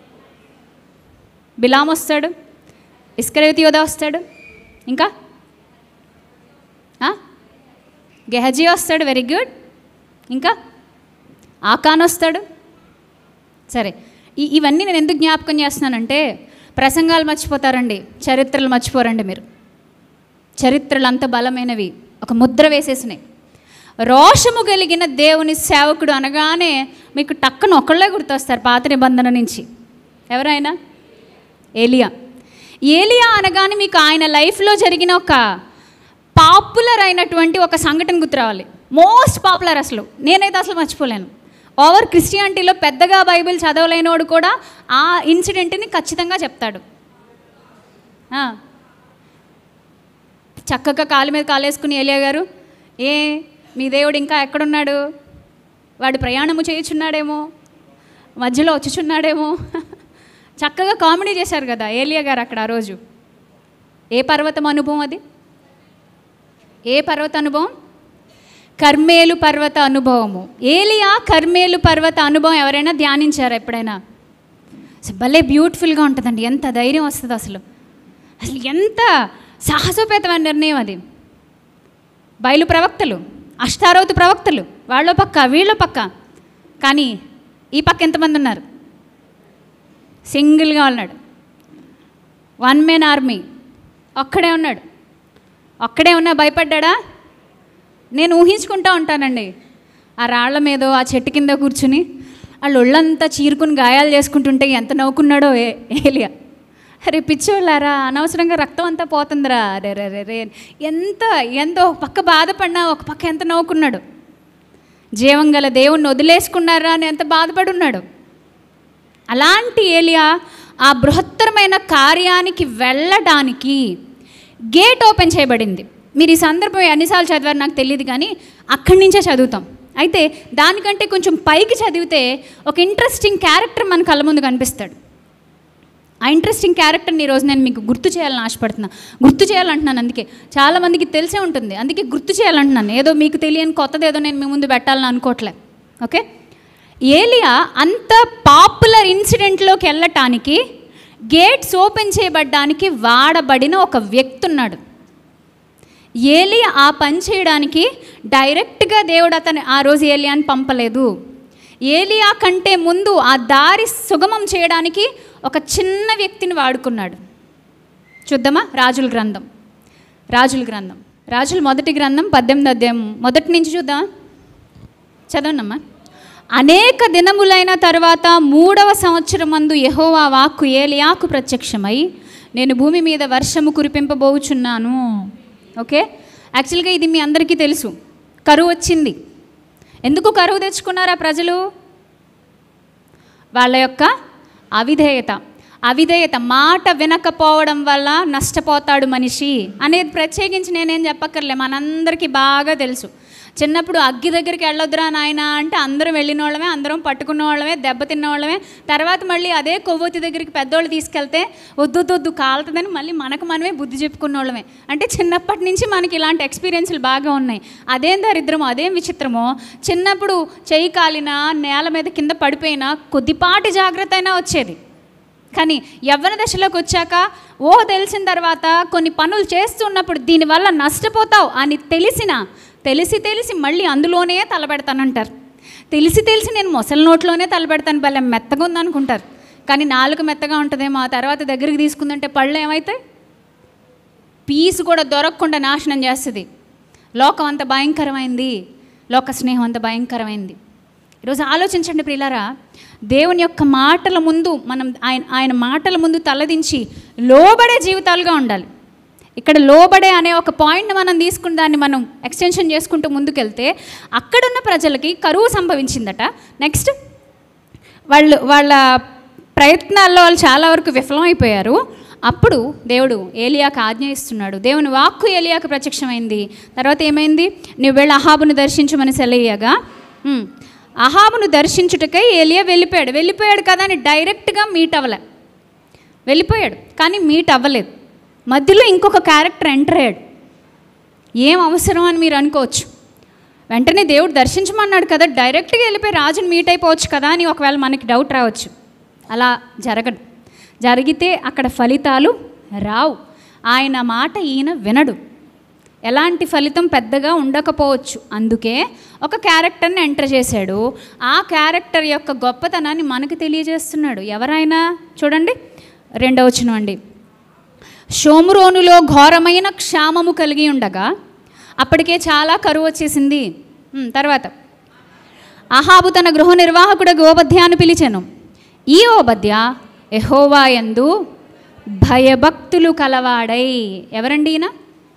బిలాం వస్తాడు ఇస్కరేతి యోధ వస్తాడు ఇంకా ఆ? గెహజీ వస్తాడు వెరీ గుడ్ ఇంకా ఆకాన్ వస్తాడు సరే ఈ ఇవన్నీ నేను ఎందుకు జ్ఞాపకం చేస్తున్నానంటే ప్రసంగాలు మర్చిపోతారండి చరిత్రలు మర్చిపోరండి మీరు చరిత్రలు అంత బలమైనవి ఒక ముద్ర వేసేసినాయి రోషము కలిగిన దేవుని సేవకుడు అనగానే మీకు టక్కున ఒకళ్ళే గుర్తొస్తారు పాత నిబంధన నుంచి ఎవరైనా ఏలియా ఏలియా అనగానే మీకు ఆయన లైఫ్లో జరిగిన ఒక పాపులర్ అయినటువంటి ఒక సంఘటన గుర్తు రావాలి మోస్ట్ పాపులర్ అసలు నేనైతే అసలు మర్చిపోలేను ఓవర్ క్రిస్టియానిటీలో పెద్దగా బైబిల్ చదవలేనోడు కూడా ఆ ఇన్సిడెంట్ని ఖచ్చితంగా చెప్తాడు ఆ. చక్కగా కాలు మీద కాలేసుకుని ఏలియా గారు ఏ మీ దేవుడు ఇంకా ఎక్కడున్నాడు వాడు ప్రయాణము చేయుచున్నాడేమో మధ్యలో వచ్చుచున్నాడేమో చక్కగా కామెడీ చేశారు కదా ఏలియా గారు అక్కడ ఆ రోజు ఏ పర్వతం అనుభవం అది ఏ పర్వత అనుభవం కర్మేలు పర్వత అనుభవము ఏలియా కర్మేలు పర్వత అనుభవం ఎవరైనా ధ్యానించారా ఎప్పుడైనా అసలు భలే బ్యూటిఫుల్గా ఉంటుందండి ఎంత ధైర్యం వస్తుంది అసలు అసలు ఎంత సాహసోపేతమైన నిర్ణయం అది బయలు ప్రవక్తలు అష్టారోతు ప్రవక్తలు వాళ్ళ పక్క వీళ్ళ పక్క కానీ ఈ పక్క ఎంతమంది ఉన్నారు సింగిల్గా ఉన్నాడు వన్ మెన్ ఆర్మీ ఒక్కడే ఉన్నాడు ఒక్కడే ఉన్నా భయపడ్డా నేను ఊహించుకుంటా ఉంటానండి ఆ రాళ్ల మీదో ఆ చెట్టు కింద కూర్చుని వాళ్ళు ఒళ్ళంతా చీరుకుని గాయాలు చేసుకుంటుంటే ఎంత నవ్వుకున్నాడో ఏ ఏలియా అరే పిచ్చోళ్ళారా అనవసరంగా రక్తం అంతా పోతుందిరా రే రే రే రే ఎంత ఎంత ఒక పక్క బాధపడినా ఒక పక్క ఎంత నవ్వుకున్నాడు జీవం గల దేవుణ్ణి వదిలేసుకున్నారా అని ఎంత బాధపడి ఉన్నాడు అలాంటి ఏలియా ఆ బృహత్తరమైన కార్యానికి వెళ్ళడానికి గేట్ ఓపెన్ చేయబడింది మీరు ఈ సందర్భం ఎన్నిసార్లు చదివారు నాకు తెలియదు కానీ అక్కడి నుంచే చదువుతాం అయితే దానికంటే కొంచెం పైకి చదివితే ఒక ఇంట్రెస్టింగ్ క్యారెక్టర్ మన కళ్ళ ముందు కనిపిస్తాడు ఆ ఇంట్రెస్టింగ్ క్యారెక్టర్ని ఈరోజు నేను మీకు గుర్తు చేయాలని ఆశపడుతున్నా గుర్తు చేయాలంటున్నాను అందుకే చాలామందికి తెలిసే ఉంటుంది అందుకే గుర్తు చేయాలంటున్నాను ఏదో మీకు తెలియని కొత్తది ఏదో నేను మీ ముందు పెట్టాలని అనుకోవట్లే ఓకే ఏలియా అంత పాపులర్ ఇన్సిడెంట్లోకి వెళ్ళటానికి గేట్స్ ఓపెన్ చేయబడ్డానికి వాడబడిన ఒక వ్యక్తి ఉన్నాడు ఏలియా ఆ పని చేయడానికి డైరెక్ట్గా దేవుడు అతను ఆ రోజు ఏలియాని పంపలేదు ఏలియా కంటే ముందు ఆ దారి సుగమం చేయడానికి ఒక చిన్న వ్యక్తిని వాడుకున్నాడు చూద్దామా రాజుల గ్రంథం రాజుల గ్రంథం రాజుల మొదటి గ్రంథం పద్దెనిమిది అధ్యాయం మొదటి నుంచి చూద్దామా చదవనమ్మా అనేక దినములైన తర్వాత మూడవ సంవత్సరం మందు యెహోవా వాక్కు ఏలియాకు ప్రత్యక్షమై నేను భూమి మీద వర్షము కురిపింపబోచున్నాను ఓకే యాక్చువల్గా ఇది మీ అందరికీ తెలుసు కరువు వచ్చింది ఎందుకు కరువు తెచ్చుకున్నారా ప్రజలు వాళ్ళ యొక్క అవిధేయత అవిధేయత మాట వినకపోవడం వల్ల నష్టపోతాడు మనిషి అనేది ప్రత్యేకించి నేనేం చెప్పక్కర్లే మనందరికీ బాగా తెలుసు చిన్నప్పుడు అగ్గి దగ్గరికి వెళ్ళొద్దురా నాయన అంటే అందరం వెళ్ళిన వాళ్ళమే అందరం పట్టుకున్న వాళ్ళమే దెబ్బతిన్న వాళ్ళమే తర్వాత మళ్ళీ అదే కొవ్వొత్తి దగ్గరికి పెద్దోళ్ళు తీసుకెళ్తే వద్దు వద్దు, వద్దు కాలుతుందని మళ్ళీ మనకు మనమే బుద్ధి చెప్పుకున్న వాళ్ళమే అంటే చిన్నప్పటి నుంచి మనకి ఇలాంటి ఎక్స్పీరియన్స్లు బాగా ఉన్నాయి అదేం దరిద్రమో అదేం విచిత్రమో చిన్నప్పుడు చెయ్యి కాలినా నేల మీద కింద పడిపోయినా కొద్దిపాటి జాగ్రత్త అయినా వచ్చేది కానీ యవ్వన దశలోకి వచ్చాక ఓ తెలిసిన తర్వాత కొన్ని పనులు చేస్తున్నప్పుడు దీనివల్ల నష్టపోతావు అని తెలిసిన తెలిసి తెలిసి మళ్ళీ అందులోనే తలపెడతానంటారు తెలిసి తెలిసి నేను మొసలి నోట్లోనే తలపెడతాను భలే మెత్తగా ఉందనుకుంటారు కానీ నాలుగు మెత్తగా ఉంటుందేమో ఆ తర్వాత దగ్గరికి తీసుకుందంటే పళ్ళు ఏమవుతాయి పీసు కూడా దొరకకుండా నాశనం చేస్తుంది లోకం అంత భయంకరమైంది లోక స్నేహం అంత భయంకరమైంది ఈరోజు ఆలోచించండి ప్రియులారా దేవుని యొక్క మాటల ముందు మనం ఆయన ఆయన మాటల ముందు తలదించి లోబడే జీవితాలుగా ఉండాలి ఇక్కడ లోబడే అనే ఒక పాయింట్ని మనం తీసుకుని దాన్ని మనం ఎక్స్టెన్షన్ చేసుకుంటూ ముందుకెళ్తే అక్కడున్న ప్రజలకి కరువు సంభవించిందట నెక్స్ట్ వాళ్ళు వాళ్ళ ప్రయత్నాల్లో వాళ్ళు చాలా వరకు విఫలమైపోయారు అప్పుడు దేవుడు ఏలియాకు ఆజ్ఞ ఇస్తున్నాడు దేవుని వాక్కు ఏలియాకు ప్రత్యక్షమైంది తర్వాత ఏమైంది నువ్వు వెళ్ళి అహాబును దర్శించమని సెలయ్యగా ఉమ్, అహాబును దర్శించుటకై ఏలియా వెళ్ళిపోయాడు వెళ్ళిపోయాడు కదా అని డైరెక్ట్గా మీట్ అవ్వలే వెళ్ళిపోయాడు కానీ మీట్ అవ్వలేదు మధ్యలో ఇంకొక క్యారెక్టర్ ఎంటర్ అయ్యాడు ఏం అవసరం అని మీరు అనుకోవచ్చు వెంటనే దేవుడు దర్శించమన్నాడు కదా డైరెక్ట్గా వెళ్ళిపోయి రాజుని మీట్ అయిపోవచ్చు కదా అని ఒకవేళ మనకి డౌట్ రావచ్చు అలా జరగదు జరిగితే అక్కడ ఫలితాలు రావు ఆయన మాట ఈయన వినడు ఎలాంటి ఫలితం పెద్దగా ఉండకపోవచ్చు అందుకే ఒక క్యారెక్టర్ని ఎంటర్ చేశాడు ఆ క్యారెక్టర్ యొక్క గొప్పతనాన్ని మనకు తెలియజేస్తున్నాడు ఎవరైనా చూడండి రెండవ వచనం అండి షోమురోనులో ఘోరమైన క్షామము కలిగి ఉండగా అప్పటికే చాలా కరువు వచ్చేసింది ఉమ్, తర్వాత అహాబు తన గృహ నిర్వాహకుడు ఓబద్యాన్ని పిలిచాను ఈ ఓబద్య ఎహోవా యందు భయభక్తులు కలవాడై ఎవరండి ఈయన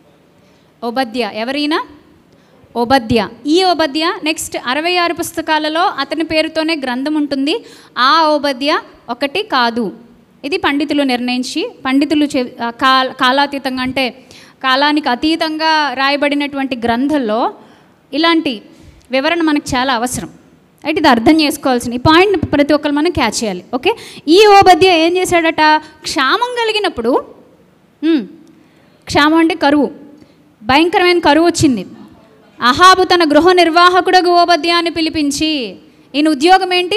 ఓబద్య ఎవరైనా ఓబద్య ఈ ఓబద్య నెక్స్ట్ అరవై ఆరు పుస్తకాలలో అతని పేరుతోనే గ్రంథం ఉంటుంది ఆ ఓబద్య ఒకటి కాదు ఇది పండితులు నిర్ణయించి పండితులు చె ఆ కాల కాలాతీతంగా అంటే కాలానికి అతీతంగా రాయబడినటువంటి గ్రంథంలో ఇలాంటి వివరణ మనకు చాలా అవసరం అయితే ఇది అర్థం చేసుకోవాల్సిన ఈ పాయింట్ ప్రతి ఒక్కరు మనం క్యాచ్ చేయాలి ఓకే ఈ ఓబద్య ఏం చేశాడట క్షామం కలిగినప్పుడు ఉమ్, క్షామం అంటే కరువు భయంకరమైన కరువు వచ్చింది అహాబు తన గృహ నిర్వాహకుడు ఓబద్యాన్ని పిలిపించి ఈయన ఉద్యోగం ఏంటి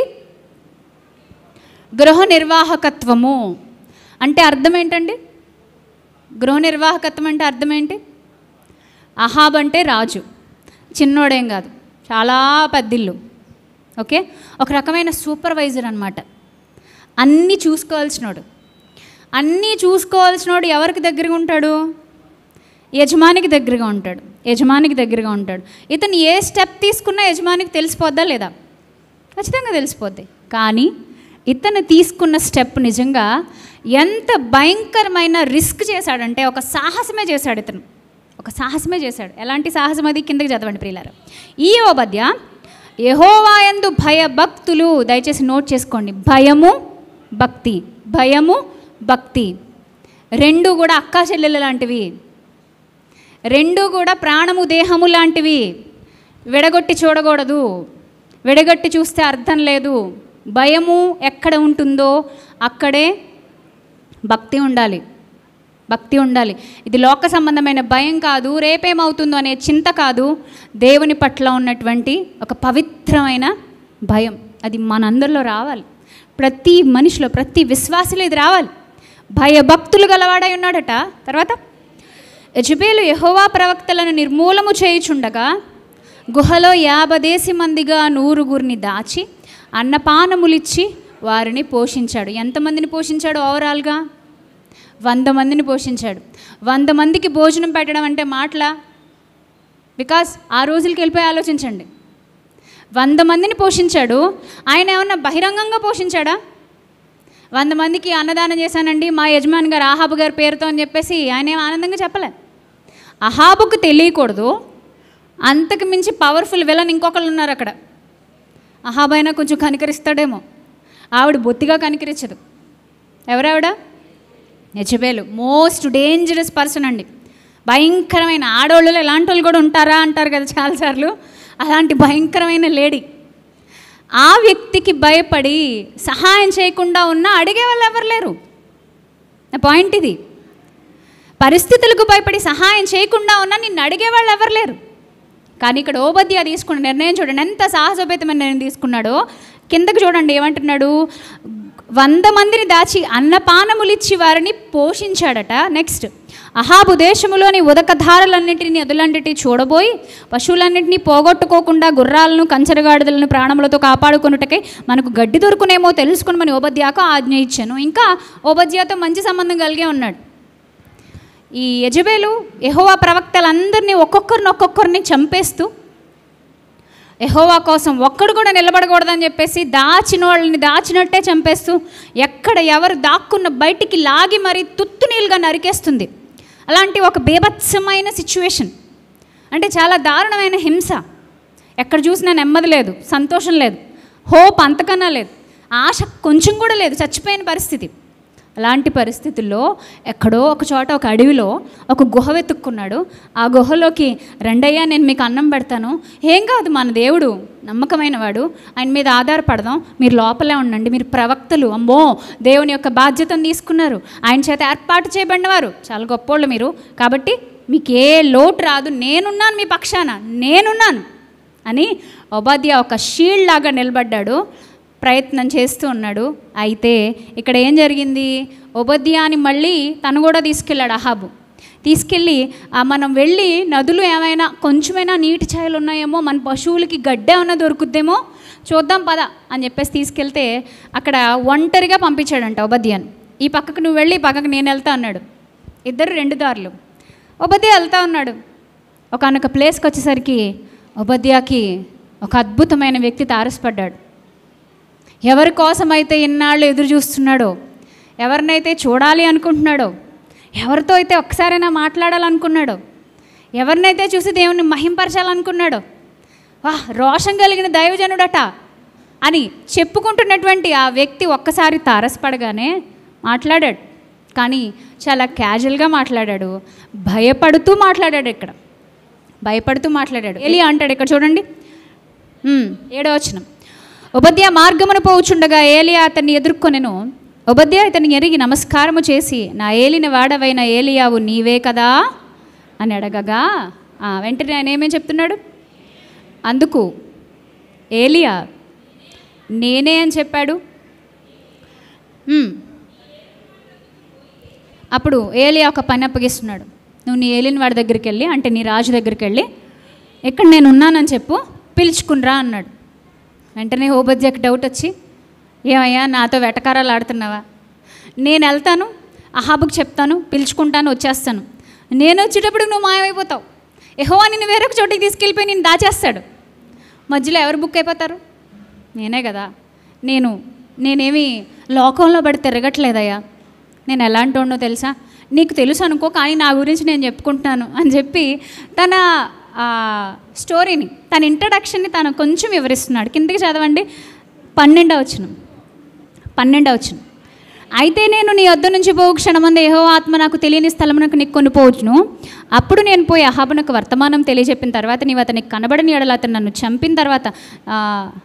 గృహ నిర్వాహకత్వము అంటే అర్థం ఏంటండి గృహ నిర్వాహకత్వం అంటే అర్థం ఏంటి అహాబ్ అంటే రాజు చిన్నోడేం కాదు చాలా పెద్దిల్లు ఓకే ఒక రకమైన సూపర్వైజర్ అనమాట అన్నీ చూసుకోవాల్సినోడు అన్నీ చూసుకోవాల్సినోడు ఎవరికి దగ్గరగా ఉంటాడు యజమానికి దగ్గరగా ఉంటాడు యజమానికి దగ్గరగా ఉంటాడు ఇతను ఏ స్టెప్ తీసుకున్నా యజమానికి తెలిసిపోద్దా లేదా ఖచ్చితంగా తెలిసిపోద్ది కానీ ఇతను తీసుకున్న స్టెప్ నిజంగా ఎంత భయంకరమైన రిస్క్ చేశాడంటే ఒక సాహసమే చేశాడు ఇతను ఒక సాహసమే చేశాడు ఎలాంటి సాహసం అది కిందకి చదవండి ప్రియులారు ఈ ఓబద్య యహోవాయందు భయభక్తులు దయచేసి నోట్ చేసుకోండి భయము భక్తి భయము భక్తి రెండు కూడా అక్కా చెల్లెలు లాంటివి రెండు కూడా ప్రాణము దేహము లాంటివి విడగొట్టి చూడకూడదు విడగొట్టి చూస్తే అర్థం లేదు భయము ఎక్కడ ఉంటుందో అక్కడే భక్తి ఉండాలి భక్తి ఉండాలి ఇది లోక సంబంధమైన భయం కాదు రేపేమవుతుందో అనే చింత కాదు దేవుని పట్ల ఉన్నటువంటి ఒక పవిత్రమైన భయం అది మనందరిలో రావాలి ప్రతి మనిషిలో ప్రతి విశ్వాసలో ఇది రావాలి భయభక్తులు గలవాడై ఉన్నాడట తర్వాత యజబేలు యహోవా ప్రవక్తలను నిర్మూలము చేయుచుండగా గుహలో యాభదేసి మందిగా నూరుగురిని దాచి అన్నపానములిచ్చి వారిని పోషించాడు ఎంతమందిని పోషించాడు ఓవరాల్గా వంద మందిని పోషించాడు వంద మందికి భోజనం పెట్టడం అంటే మాటలా బికాస్ ఆ రోజులకి వెళ్ళిపోయి ఆలోచించండి వంద మందిని పోషించాడు ఆయన ఏమన్నా బహిరంగంగా పోషించాడా వంద మందికి అన్నదానం చేశానండి మా యజమాని గారు ఆహాబు గారి పేరుతో అని చెప్పేసి ఆయన ఏం ఆనందంగా చెప్పలే అహాబుకు తెలియకూడదు అంతకు మించి పవర్ఫుల్ విలన్ ఇంకొకళ్ళు ఉన్నారు అక్కడ అహాబైనా కొంచెం కనికరిస్తాడేమో ఆవిడ బొత్తిగా కనికరించదు ఎవరావిడ యజబేలు మోస్ట్ డేంజరస్ పర్సన్ అండి భయంకరమైన ఆడవాళ్ళు ఎలాంటి వాళ్ళు కూడా ఉంటారా అంటారు కదా చాలాసార్లు అలాంటి భయంకరమైన లేడీ ఆ వ్యక్తికి భయపడి సహాయం చేయకుండా ఉన్న అడిగే వాళ్ళు ఎవరు లేరు నా పాయింట్ ఇది పరిస్థితులకు భయపడి సహాయం చేయకుండా ఉన్నా నిన్ను అడిగే వాళ్ళు ఎవరు లేరు కానీ ఇక్కడ ఓబద్య తీసుకున్న నిర్ణయం చూడండి ఎంత సాహసోపేతమైన నిర్ణయం తీసుకున్నాడో కిందకు చూడండి ఏమంటున్నాడు వంద మందిని దాచి అన్నపానములిచ్చి వారిని పోషించాడట నెక్స్ట్ అహాబు దేశములోని ఉదకధారలన్నింటినీ నదులన్నిటి చూడబోయి పశువులన్నింటినీ పోగొట్టుకోకుండా గుర్రాలను కంచరగాడిదలను ప్రాణములతో కాపాడుకున్నటకై మనకు గడ్డి దొరుకునేమో తెలుసుకుని ఓబద్యాకు ఆజ్ఞ ఇచ్చాను ఇంకా ఓబద్యాతో మంచి సంబంధం కలిగే ఉన్నాడు ఈ యజబేలు యహోవా ప్రవక్తలందరినీ ఒక్కొక్కరిని ఒక్కొక్కరిని చంపేస్తూ యహోవా కోసం ఒక్కడు కూడా నిలబడకూడదని చెప్పేసి దాచిన వాళ్ళని దాచినట్టే చంపేస్తూ ఎక్కడ ఎవరు దాక్కున్న బయటికి లాగి మరీ తుత్తునీలుగా నరికేస్తుంది అలాంటి ఒక బీభత్సమైన సిచ్యువేషన్ అంటే చాలా దారుణమైన హింస ఎక్కడ చూసినా నెమ్మది లేదు సంతోషం లేదు హోప్ అంతకన్నా లేదు ఆశ కొంచెం కూడా లేదు చచ్చిపోయిన పరిస్థితి అలాంటి పరిస్థితుల్లో ఎక్కడో ఒక చోట ఒక అడవిలో ఒక గుహ వెతుక్కున్నాడు ఆ గుహలోకి రెండయ్యా నేను మీకు అన్నం పెడతాను ఏం కాదు మన దేవుడు నమ్మకమైన వాడు ఆయన మీద ఆధారపడదాం మీరు లోపలే ఉండండి మీరు ప్రవక్తలు అమ్మో దేవుని యొక్క బాధ్యతను తీసుకున్నారు ఆయన చేత ఏర్పాటు చేయబడినవారు చాలా గొప్పోళ్ళు మీరు కాబట్టి మీకు ఏ లోటు రాదు నేనున్నాను మీ పక్షాన నేనున్నాను అని ఒబాద్య ఒక షీల్డ్ లాగా నిలబడ్డాడు ప్రయత్నం చేస్తూ ఉన్నాడు అయితే ఇక్కడ ఏం జరిగింది ఒబద్యాని మళ్ళీ తను కూడా తీసుకెళ్ళాడు అహాబు తీసుకెళ్ళి ఆ మనం వెళ్ళి నదులు ఏమైనా కొంచెమైనా నీటి ఛాయలు ఉన్నాయేమో మన పశువులకి గడ్డ ఏమైనా దొరుకుద్దేమో చూద్దాం పద అని చెప్పేసి తీసుకెళ్తే అక్కడ ఒంటరిగా పంపించాడంట ఒబద్యాన్ని ఈ పక్కకు నువ్వు వెళ్ళి ఈ పక్కకు నేను వెళ్తా అన్నాడు ఇద్దరు రెండు దారులు ఒబద్య వెళ్తా ఉన్నాడు ఒకనొక ప్లేస్కి వచ్చేసరికి ఒబద్యాకి ఒక అద్భుతమైన వ్యక్తి తారసపడ్డాడు ఎవరి కోసమైతే ఇన్నాళ్ళు ఎదురు చూస్తున్నాడో ఎవరినైతే చూడాలి అనుకుంటున్నాడో ఎవరితో అయితే ఒక్కసారైనా మాట్లాడాలనుకున్నాడో ఎవరినైతే చూసి దేవుణ్ణి మహింపరచాలనుకున్నాడో వా రోషం కలిగిన దైవజనుడట అని చెప్పుకుంటున్నటువంటి ఆ వ్యక్తి ఒక్కసారి తారసపడగానే మాట్లాడాడు కానీ చాలా క్యాజువల్గా మాట్లాడాడు భయపడుతూ మాట్లాడాడు ఇక్కడ భయపడుతూ మాట్లాడాడు ఎలి అంటాడు ఇక్కడ చూడండి ఉమ్, ఏడో వచనం ఉపాధ్యాయ మార్గమును పోవుచుండగా ఏలియా అతన్ని ఎదుర్కొనెను ఉపాధ్యాయ ఇతన్ని ఎరిగి నమస్కారము చేసి నా ఏలిన వాడవైన ఏలియావు నీవే కదా అని అడగగా ఆ, వెంటనే ఆయన ఏమేం చెప్తున్నాడు అందుకు ఏలియా నేనే అని చెప్పాడు ఉమ్. అప్పుడు ఏలియా ఒక పని అప్పగిస్తున్నాడు నువ్వు నీ ఏలిన వాడి దగ్గరికి వెళ్ళి అంటే నీ రాజు దగ్గరికి వెళ్ళి ఇక్కడ నేను ఉన్నానని చెప్పు పిలుచుకునిరా అన్నాడు వెంటనే హోబద్యకి డౌట్ వచ్చి ఏమయ్యా నాతో వెటకారాలు ఆడుతున్నావా నేను వెళ్తాను అహాబుకి చెప్తాను పిలుచుకుంటాను వచ్చేస్తాను నేను వచ్చేటప్పుడు నువ్వు మాయమైపోతావు ఎహోవా నిన్ను వేరొక చోటికి తీసుకెళ్ళిపోయి నేను దాచేస్తాడు మధ్యలో ఎవరు బుక్ అయిపోతారు నేనే కదా నేను నేనేమి లోకంలో పడి తిరగట్లేదయ్యా నేను ఎలాంటి వాడినో తెలుసా నీకు తెలుసు అనుకో కానీ నా గురించి నేను చెప్పుకుంటున్నాను అని చెప్పి తన ఆ, స్టోరీని తన ఇంట్రడక్షన్ని తను కొంచెం వివరిస్తున్నాడు కిందకి చదవండి పన్నెండవ వచ్చిన పన్నెండవ వచ్చిన అయితే నేను నీ వద్ద నుంచి పోవు క్షణమంది ఏహో ఆత్మ నాకు తెలియని స్థలమునకు నీకు కొని పోవచ్చును అప్పుడు నేను పోయి అహాబునకు వర్తమానం తెలియజెప్పిన తర్వాత నీవు అతనికి కనబడని ఎడల అతను నన్ను చంపిన తర్వాత ఆ,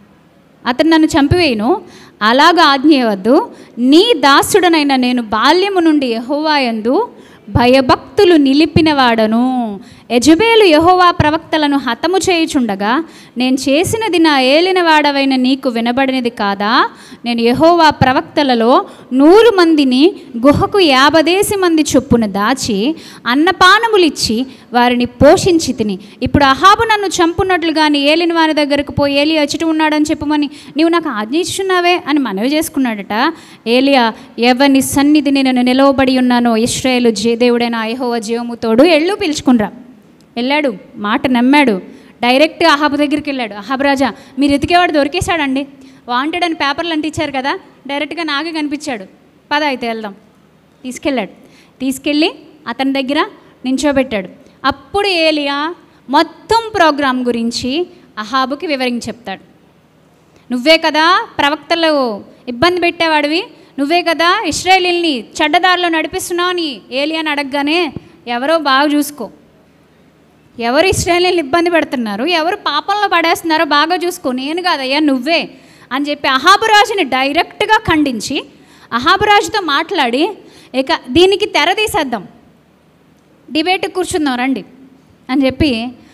అతను నన్ను చంపివేయును అలాగ ఆజ్ఞయవద్దు నీ దాసుడనైన నేను బాల్యము నుండి యహోవాయందు భయభక్తులు నిలిపినవాడను యజబేలు యహోవా ప్రవక్తలను హతము చేయుచుండగా నేను చేసినది నా ఏలినవాడవైన నీకు వినబడినది కాదా నేను యహోవా ప్రవక్తలలో నూరు మందిని గుహకు యాభదేసి మంది చొప్పున దాచి అన్నపానములిచ్చి వారిని పోషించి తిని ఇప్పుడు అహాబు నన్ను చంపున్నట్లు కానీ ఏలిన వారి దగ్గరకు పోయి ఏలి అచ్చుట ఉన్నాడని చెప్పమని నీవు నాకు ఆజ్ఞ ఇచ్చున్నావే అని మనవి చేసుకున్నాడట ఏలియా ఎవరిని సన్నిధిని నేను నిలవబడి ఉన్నానో ఇస్రాయేలు జే దేవుడైన ఐహోవ జీవముతోడు ఎళ్ళు పిలుచుకునిరా వెళ్ళాడు మాట నమ్మాడు డైరెక్ట్ అహాబు దగ్గరికి వెళ్ళాడు అహాబ్ రాజా మీరు ఎతికేవాడు దొరికేశాడండి వాంటెడ్ అని పేపర్లు అంటించారు కదా డైరెక్ట్గా నాకే కనిపించాడు పద అయితే వెళ్దాం తీసుకెళ్ళాడు తీసుకెళ్ళి అతని దగ్గర నించోబెట్టాడు అప్పుడు ఏలియా మొత్తం ప్రోగ్రాం గురించి అహాబుకి వివరించి చెప్తాడు నువ్వే కదా ప్రవక్తలు ఇబ్బంది పెట్టేవాడివి నువ్వే కదా ఇస్రాయేలీల్ని చెడ్డదారిలో నడిపిస్తున్నావు అని ఏలియాని అడగగానే ఎవరో బాగా చూసుకో ఎవరు ఇస్రాయేలీని ఇబ్బంది పెడుతున్నారు ఎవరు పాపంలో పడేస్తున్నారో బాగా చూసుకో నేను కాదయ్యా నువ్వే అని చెప్పి అహాబురాజుని డైరెక్ట్గా ఖండించి అహాబురాజుతో మాట్లాడి ఇక దీనికి తెర తీసేద్దాం డిబేట్ కూర్చుందాం రండి అని చెప్పి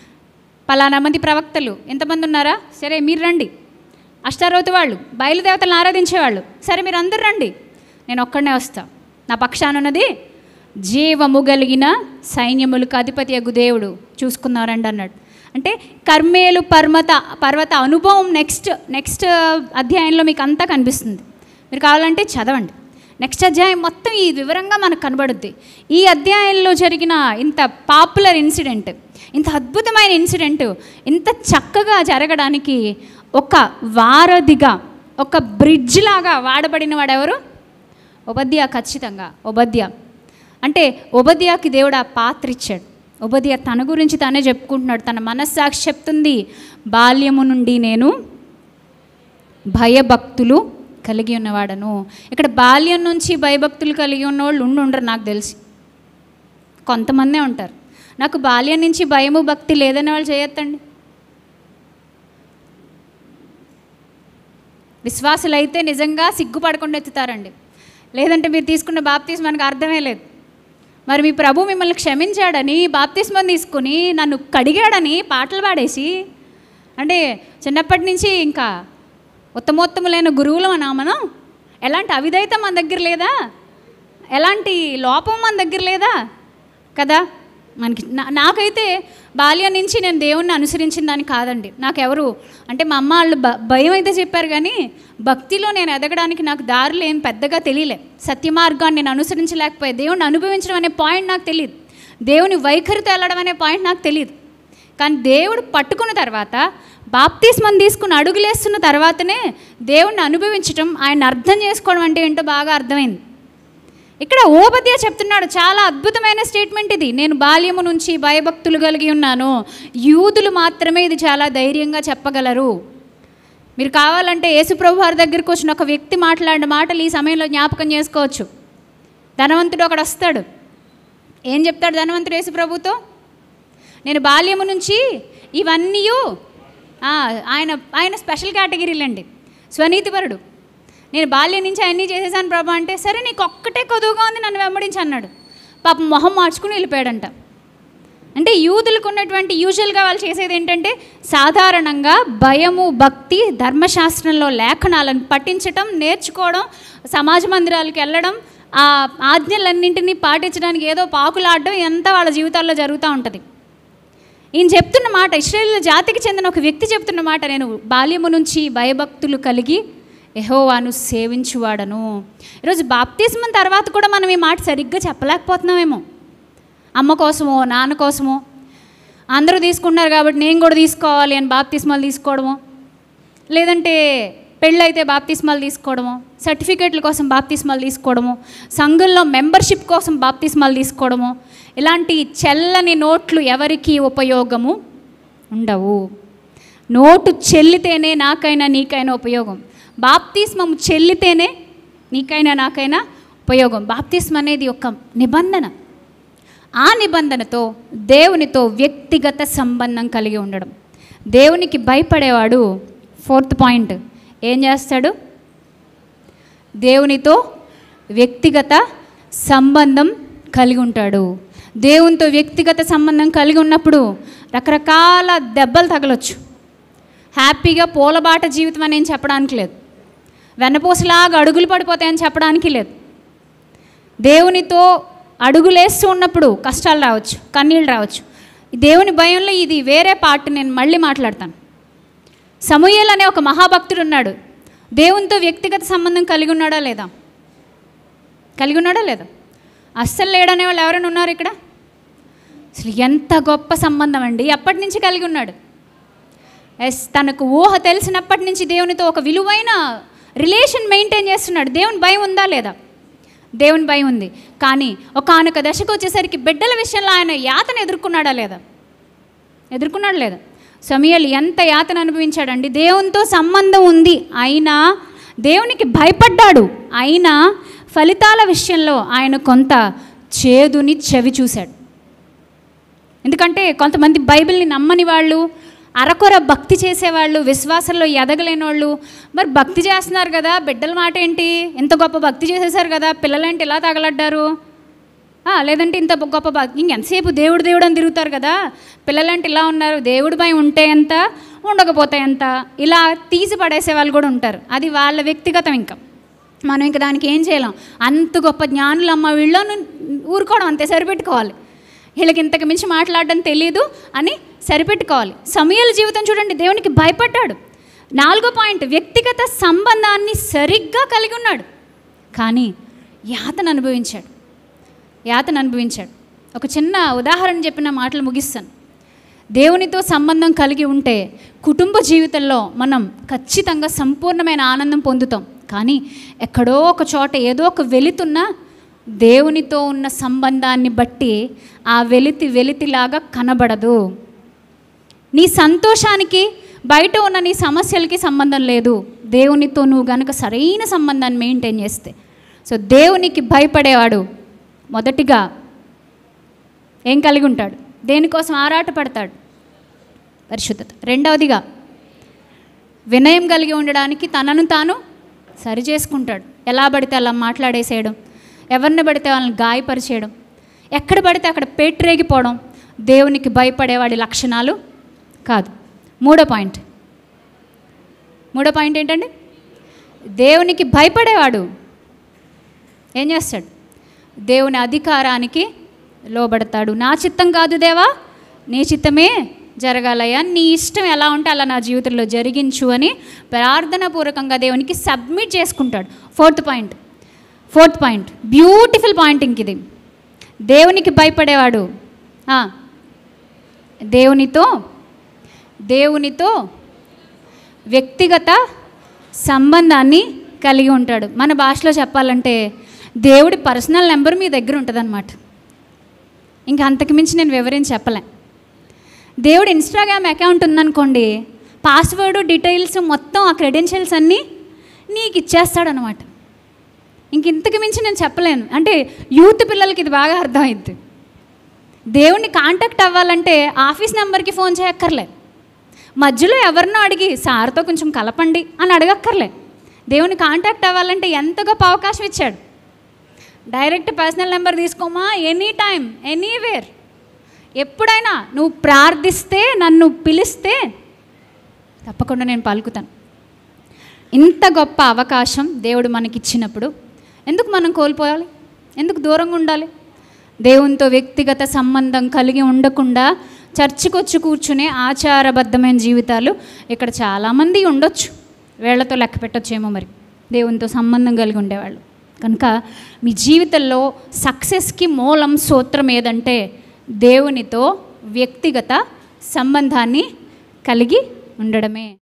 పలానా మంది ప్రవక్తలు ఎంతమంది ఉన్నారా సరే మీరు రండి అష్టారోతి వాళ్ళు బయలుదేవతలను ఆరాధించేవాళ్ళు సరే మీరు అందరు రండి నేను ఒక్కడనే వస్తా నా పక్షానున్నది జీవము కలిగిన సైన్యములకు అధిపతి అగు దేవుడు చూసుకున్నారండి అన్నాడు అంటే కర్మేలు పర్వత పర్వత అనుభవం నెక్స్ట్ నెక్స్ట్ అధ్యాయంలో మీకు అంతా కనిపిస్తుంది మీరు కావాలంటే చదవండి నెక్స్ట్ అధ్యాయం మొత్తం ఈ వివరంగా మనకు కనబడుద్ది ఈ అధ్యాయంలో జరిగిన ఇంత పాపులర్ ఇన్సిడెంట్ ఇంత అద్భుతమైన ఇన్సిడెంట్ ఇంత చక్కగా జరగడానికి ఒక వారధిగా ఒక బ్రిడ్జ్ లాగా వాడబడిన వాడెవరు ఉపధ్య ఖచ్చితంగా ఉపధ్య అంటే ఉపధ్యాకి దేవుడు ఆ పాత్ర ఇచ్చాడు ఉపధ్య తన గురించి తానే చెప్పుకుంటున్నాడు తన మనస్సాక్షి చెప్తుంది బాల్యము నుండి నేను భయభక్తులు కలిగి ఉన్నవాడను ఇక్కడ బాల్యం నుంచి భయభక్తులు కలిగి ఉన్నవాళ్ళు ఉండి ఉండరు నాకు తెలిసి కొంతమందే ఉంటారు నాకు బాల్యం నుంచి భయము భక్తి లేదని వాళ్ళు చేయొద్దండి విశ్వాసులైతే నిజంగా సిగ్గుపడకుండా ఎత్తుతారండి లేదంటే మీరు తీసుకున్న బాప్తిస్మానికి అర్థమే లేదు మరి మీ ప్రభు మిమ్మల్ని క్షమించాడని బాప్తిస్మం తీసుకుని నన్ను కడిగాడని పాటలు పాడేసి అంటే చిన్నప్పటి నుంచి ఇంకా ఉత్తమోత్తములైన గురువులు అనా మనం ఎలాంటి అవిధైత మన దగ్గర లేదా ఎలాంటి లోపం మన దగ్గర లేదా కదా మనకి నా- నాకైతే బాల్యం నుంచి నేను దేవుణ్ణి అనుసరించిన దాన్ని కాదండి నాకెవరు అంటే మా అమ్మ వాళ్ళు భ భయం అయితే చెప్పారు కానీ భక్తిలో నేను ఎదగడానికి నాకు దారులు ఏం పెద్దగా తెలియలే సత్య మార్గాన్ని నేను అనుసరించలేకపోయే దేవుణ్ణి అనుభవించడం అనే పాయింట్ నాకు తెలియదు దేవుని వైఖరితో వెళ్ళడం అనే పాయింట్ నాకు తెలియదు కానీ దేవుడు పట్టుకున్న తర్వాత బాప్తిస్మం తీసుకుని అడుగులేస్తున్న తర్వాతనే దేవుణ్ణి అనుభవించడం ఆయన అర్థం చేసుకోవడం అంటే ఏంటో బాగా అర్థమైంది ఇక్కడ ఓబద్య చెప్తున్నాడు చాలా అద్భుతమైన స్టేట్మెంట్ ఇది నేను బాల్యము నుంచి భయభక్తులు కలిగి ఉన్నాను యూదులు మాత్రమే ఇది చాలా ధైర్యంగా చెప్పగలరు మీరు కావాలంటే యేసుప్రభు వారి దగ్గరికి వచ్చిన ఒక వ్యక్తి మాట్లాడిన మాటలు ఈ సమయంలో జ్ఞాపకం చేసుకోవచ్చు ధనవంతుడు ఒకడు వస్తాడు ఏం చెప్తాడు ధనవంతుడు యేసుప్రభుతో నేను బాల్యము నుంచి ఇవన్నీ ఆయన ఆయన స్పెషల్ కేటగిరీలండి స్వనీతిపరుడు నేను బాల్యం నుంచి అవన్నీ చేసేసాను ప్రభా అంటే సరే నీకు ఒక్కటే కొదువుగా ఉంది నన్ను వెంబడించి అన్నాడు పాపం మొహం మార్చుకుని వెళ్ళిపోయాడంట అంటే యూదులకు ఉన్నటువంటి యూజువల్గా వాళ్ళు చేసేది ఏంటంటే సాధారణంగా భయము భక్తి ధర్మశాస్త్రంలో లేఖనాలను పఠించటం నేర్చుకోవడం సమాజ మందిరాలకు వెళ్ళడం ఆ ఆజ్ఞలన్నింటినీ పాటించడానికి ఏదో పాకులాడడం ఇదంతా వాళ్ళ జీవితాల్లో జరుగుతూ ఉంటుంది ఈయన చెప్తున్న మాట ఇస్రాయేల్ జాతికి చెందిన ఒక వ్యక్తి చెప్తున్న మాట నేను బాల్యము నుంచి భయభక్తులు కలిగి ఎహోవాను సేవించువాడను ఈరోజు బాప్తిస్మం తర్వాత కూడా మనం ఈ మాట సరిగ్గా చెప్పలేకపోతున్నామేమో అమ్మ కోసమో నాన్న కోసమో అందరూ తీసుకుంటున్నారు కాబట్టి నేను కూడా తీసుకోవాలి అని బాప్తిస్మాలు తీసుకోవడమో లేదంటే పెళ్ళైతే బాప్తిస్మాలు తీసుకోవడము సర్టిఫికేట్ల కోసం బాప్తిస్మాలు తీసుకోవడము సంఘంలో మెంబర్షిప్ కోసం బాప్తిస్మాలు తీసుకోవడము ఇలాంటి చెల్లని నోట్లు ఎవరికి ఉపయోగము ఉండవు నోటు చెల్లితేనే నాకైనా నీకైనా ఉపయోగం బాప్తిస్మం చెల్లితేనే నీకైనా నాకైనా ఉపయోగం బాప్తిస్మ అనేది ఒక నిబంధన ఆ నిబంధనతో దేవునితో వ్యక్తిగత సంబంధం కలిగి ఉండడం దేవునికి భయపడేవాడు ఫోర్త్ పాయింట్ ఏం చేస్తాడు దేవునితో వ్యక్తిగత సంబంధం కలిగి ఉంటాడు దేవునితో వ్యక్తిగత సంబంధం కలిగి ఉన్నప్పుడు రకరకాల దెబ్బలు తగలొచ్చు హ్యాపీగా పూలబాట జీవితం అని ఏం చెప్పడానికి లేదు వెన్నపూసలాగా అడుగులు పడిపోతాయని చెప్పడానికి లేదు దేవునితో అడుగులేస్తూ ఉన్నప్పుడు కష్టాలు రావచ్చు కన్నీళ్ళు రావచ్చు దేవుని భయంలో ఇది వేరే పార్ట్ నేను మళ్ళీ మాట్లాడతాను సమూయేల్ అనే ఒక మహాభక్తుడు ఉన్నాడు దేవునితో వ్యక్తిగత సంబంధం కలిగి ఉన్నాడా లేదా కలిగి ఉన్నాడా లేదా అస్సలు లేడనే వాళ్ళు ఎవరైనా ఉన్నారు ఇక్కడ అసలు ఎంత గొప్ప సంబంధం అండి ఎప్పటి నుంచి కలిగి ఉన్నాడు ఎస్ తనకు ఊహ తెలిసినప్పటి నుంచి దేవునితో ఒక విలువైన రిలేషన్ మెయింటైన్ చేస్తున్నాడు దేవుని భయం ఉందా లేదా దేవుని భయం ఉంది కానీ ఒకనొక దశకు వచ్చేసరికి బిడ్డల విషయంలో ఆయన యాతన ఎదుర్కొన్నాడా లేదా ఎదుర్కొన్నాడు లేదా సమయాలు ఎంత యాతన అనుభవించాడండి దేవునితో సంబంధం ఉంది అయినా దేవునికి భయపడ్డాడు అయినా ఫలితాల విషయంలో ఆయన కొంత చేదుని చెవి చూశాడు ఎందుకంటే కొంతమంది బైబిల్ని నమ్మని వాళ్ళు అరకొర భక్తి చేసేవాళ్ళు విశ్వాసంలో ఎదగలేని వాళ్ళు మరి భక్తి చేస్తున్నారు కదా బిడ్డల మాట ఏంటి ఇంత గొప్ప భక్తి చేసేసారు కదా పిల్లలేంటి ఇలా తగలడ్డారు ఆ, లేదంటే ఇంత గొప్ప భక్తి ఇంకెంతసేపు దేవుడు దేవుడు అని తిరుగుతారు కదా పిల్లలంటే ఇలా ఉన్నారు దేవుడి భయం ఉంటే ఎంత ఉండకపోతే ఎంత ఇలా తీసి పడేసే వాళ్ళు కూడా ఉంటారు అది వాళ్ళ వ్యక్తిగతం ఇంకా మనం ఇంకా దానికి ఏం చేయలేం అంత గొప్ప జ్ఞానులు అమ్మ వీళ్ళను ఊరుకోవడం అంతే సరిపెట్టుకోవాలి వీళ్ళకి ఇంతకు మించి మాట్లాడడం తెలియదు అని సరిపెట్టుకోవాలి సమయాల జీవితం చూడండి దేవునికి భయపడ్డాడు నాలుగో పాయింట్ వ్యక్తిగత సంబంధాన్ని సరిగ్గా కలిగి ఉన్నాడు కానీ యాతను అనుభవించాడు యాతను అనుభవించాడు ఒక చిన్న ఉదాహరణ చెప్పిన మాటలు ముగిస్తాను దేవునితో సంబంధం కలిగి ఉంటే కుటుంబ జీవితంలో మనం ఖచ్చితంగా సంపూర్ణమైన ఆనందం పొందుతాం కానీ ఎక్కడో ఒక చోట ఏదో ఒక వెలుతున్న దేవునితో ఉన్న సంబంధాన్ని బట్టి ఆ వెలితి వెలితిలాగా కనబడదు నీ సంతోషానికి బయట ఉన్న నీ సమస్యలకి సంబంధం లేదు దేవునితో నువ్వు గనుక సరైన సంబంధాన్ని మెయింటైన్ చేస్తే సో దేవునికి భయపడేవాడు మొదటిగా ఏం కలిగి ఉంటాడు దేనికోసం ఆరాటపడతాడు పరిశుద్ధత రెండవదిగా వినయం కలిగి ఉండడానికి తనను తాను సరి చేసుకుంటాడు ఎలా పడితే అలా మాట్లాడేసేయడం ఎవరిని పడితే వాళ్ళని గాయపరిచేయడం ఎక్కడ పడితే అక్కడ పేట్రేగిపోవడం దేవునికి భయపడేవాడి లక్షణాలు కాదు మూడో పాయింట్ మూడో పాయింట్ ఏంటండి దేవునికి భయపడేవాడు ఏం చేస్తాడు దేవుని అధికారానికి లోబడతాడు నా చిత్తం కాదు దేవా నీ చిత్తమే జరగాలయ్యా నీ ఇష్టం ఎలా ఉంటే అలా నా జీవితంలో జరిగించు అని ప్రార్థనాపూర్వకంగా దేవునికి సబ్మిట్ చేసుకుంటాడు fourth point fourth point beautiful point ఇంక ఇది దేవునికి భయపడేవాడు ఆ, దేవునితో దేవునితో వ్యక్తిగత సంబంధాన్ని కలిగి ఉంటాడు మన భాషలో చెప్పాలంటే దేవుడి పర్సనల్ నెంబర్ మీ దగ్గర ఉంటుందన్నమాట ఇంకా అంతకుమించి నేను వివరించి చెప్పలే దేవుడు ఇన్స్టాగ్రామ్ అకౌంట్ ఉందనుకోండి పాస్వర్డ్ డీటెయిల్స్ మొత్తం ఆ క్రెడెన్షియల్స్ అన్నీ నీకు ఇచ్చేస్తాడనమాట ఇంక ఇంతకు మించి నేను చెప్పలేను అంటే యూత్ పిల్లలకి ఇది బాగా అర్థమైంది దేవుణ్ణి కాంటాక్ట్ అవ్వాలంటే ఆఫీస్ నెంబర్కి ఫోన్ చేయక్కర్లే మధ్యలో ఎవరినో అడిగి సార్తో కొంచెం కలపండి అని అడగక్కర్లే దేవుని కాంటాక్ట్ అవ్వాలంటే ఎంత గొప్ప అవకాశం ఇచ్చాడు డైరెక్ట్ పర్సనల్ నెంబర్ తీసుకోమా ఎనీ టైం ఎనీవేర్ ఎప్పుడైనా నువ్వు ప్రార్థిస్తే నన్ను పిలిస్తే తప్పకుండా నేను పలుకుతాను ఇంత గొప్ప అవకాశం దేవుడు మనకిచ్చినప్పుడు ఎందుకు మనం కోల్పోయాలి ఎందుకు దూరంగా ఉండాలి దేవునితో వ్యక్తిగత సంబంధం కలిగి ఉండకుండా చర్చికి వచ్చి కూర్చునే ఆచారబద్ధమైన జీవితాలు ఇక్కడ చాలామంది ఉండొచ్చు వేళ్లతో లెక్క పెట్టొచ్చేమో మరి దేవునితో సంబంధం కలిగి ఉండేవాళ్ళు కనుక మీ జీవితంలో సక్సెస్కి మూలం సూత్రం ఏదంటే దేవునితో వ్యక్తిగత సంబంధాన్ని కలిగి ఉండడమే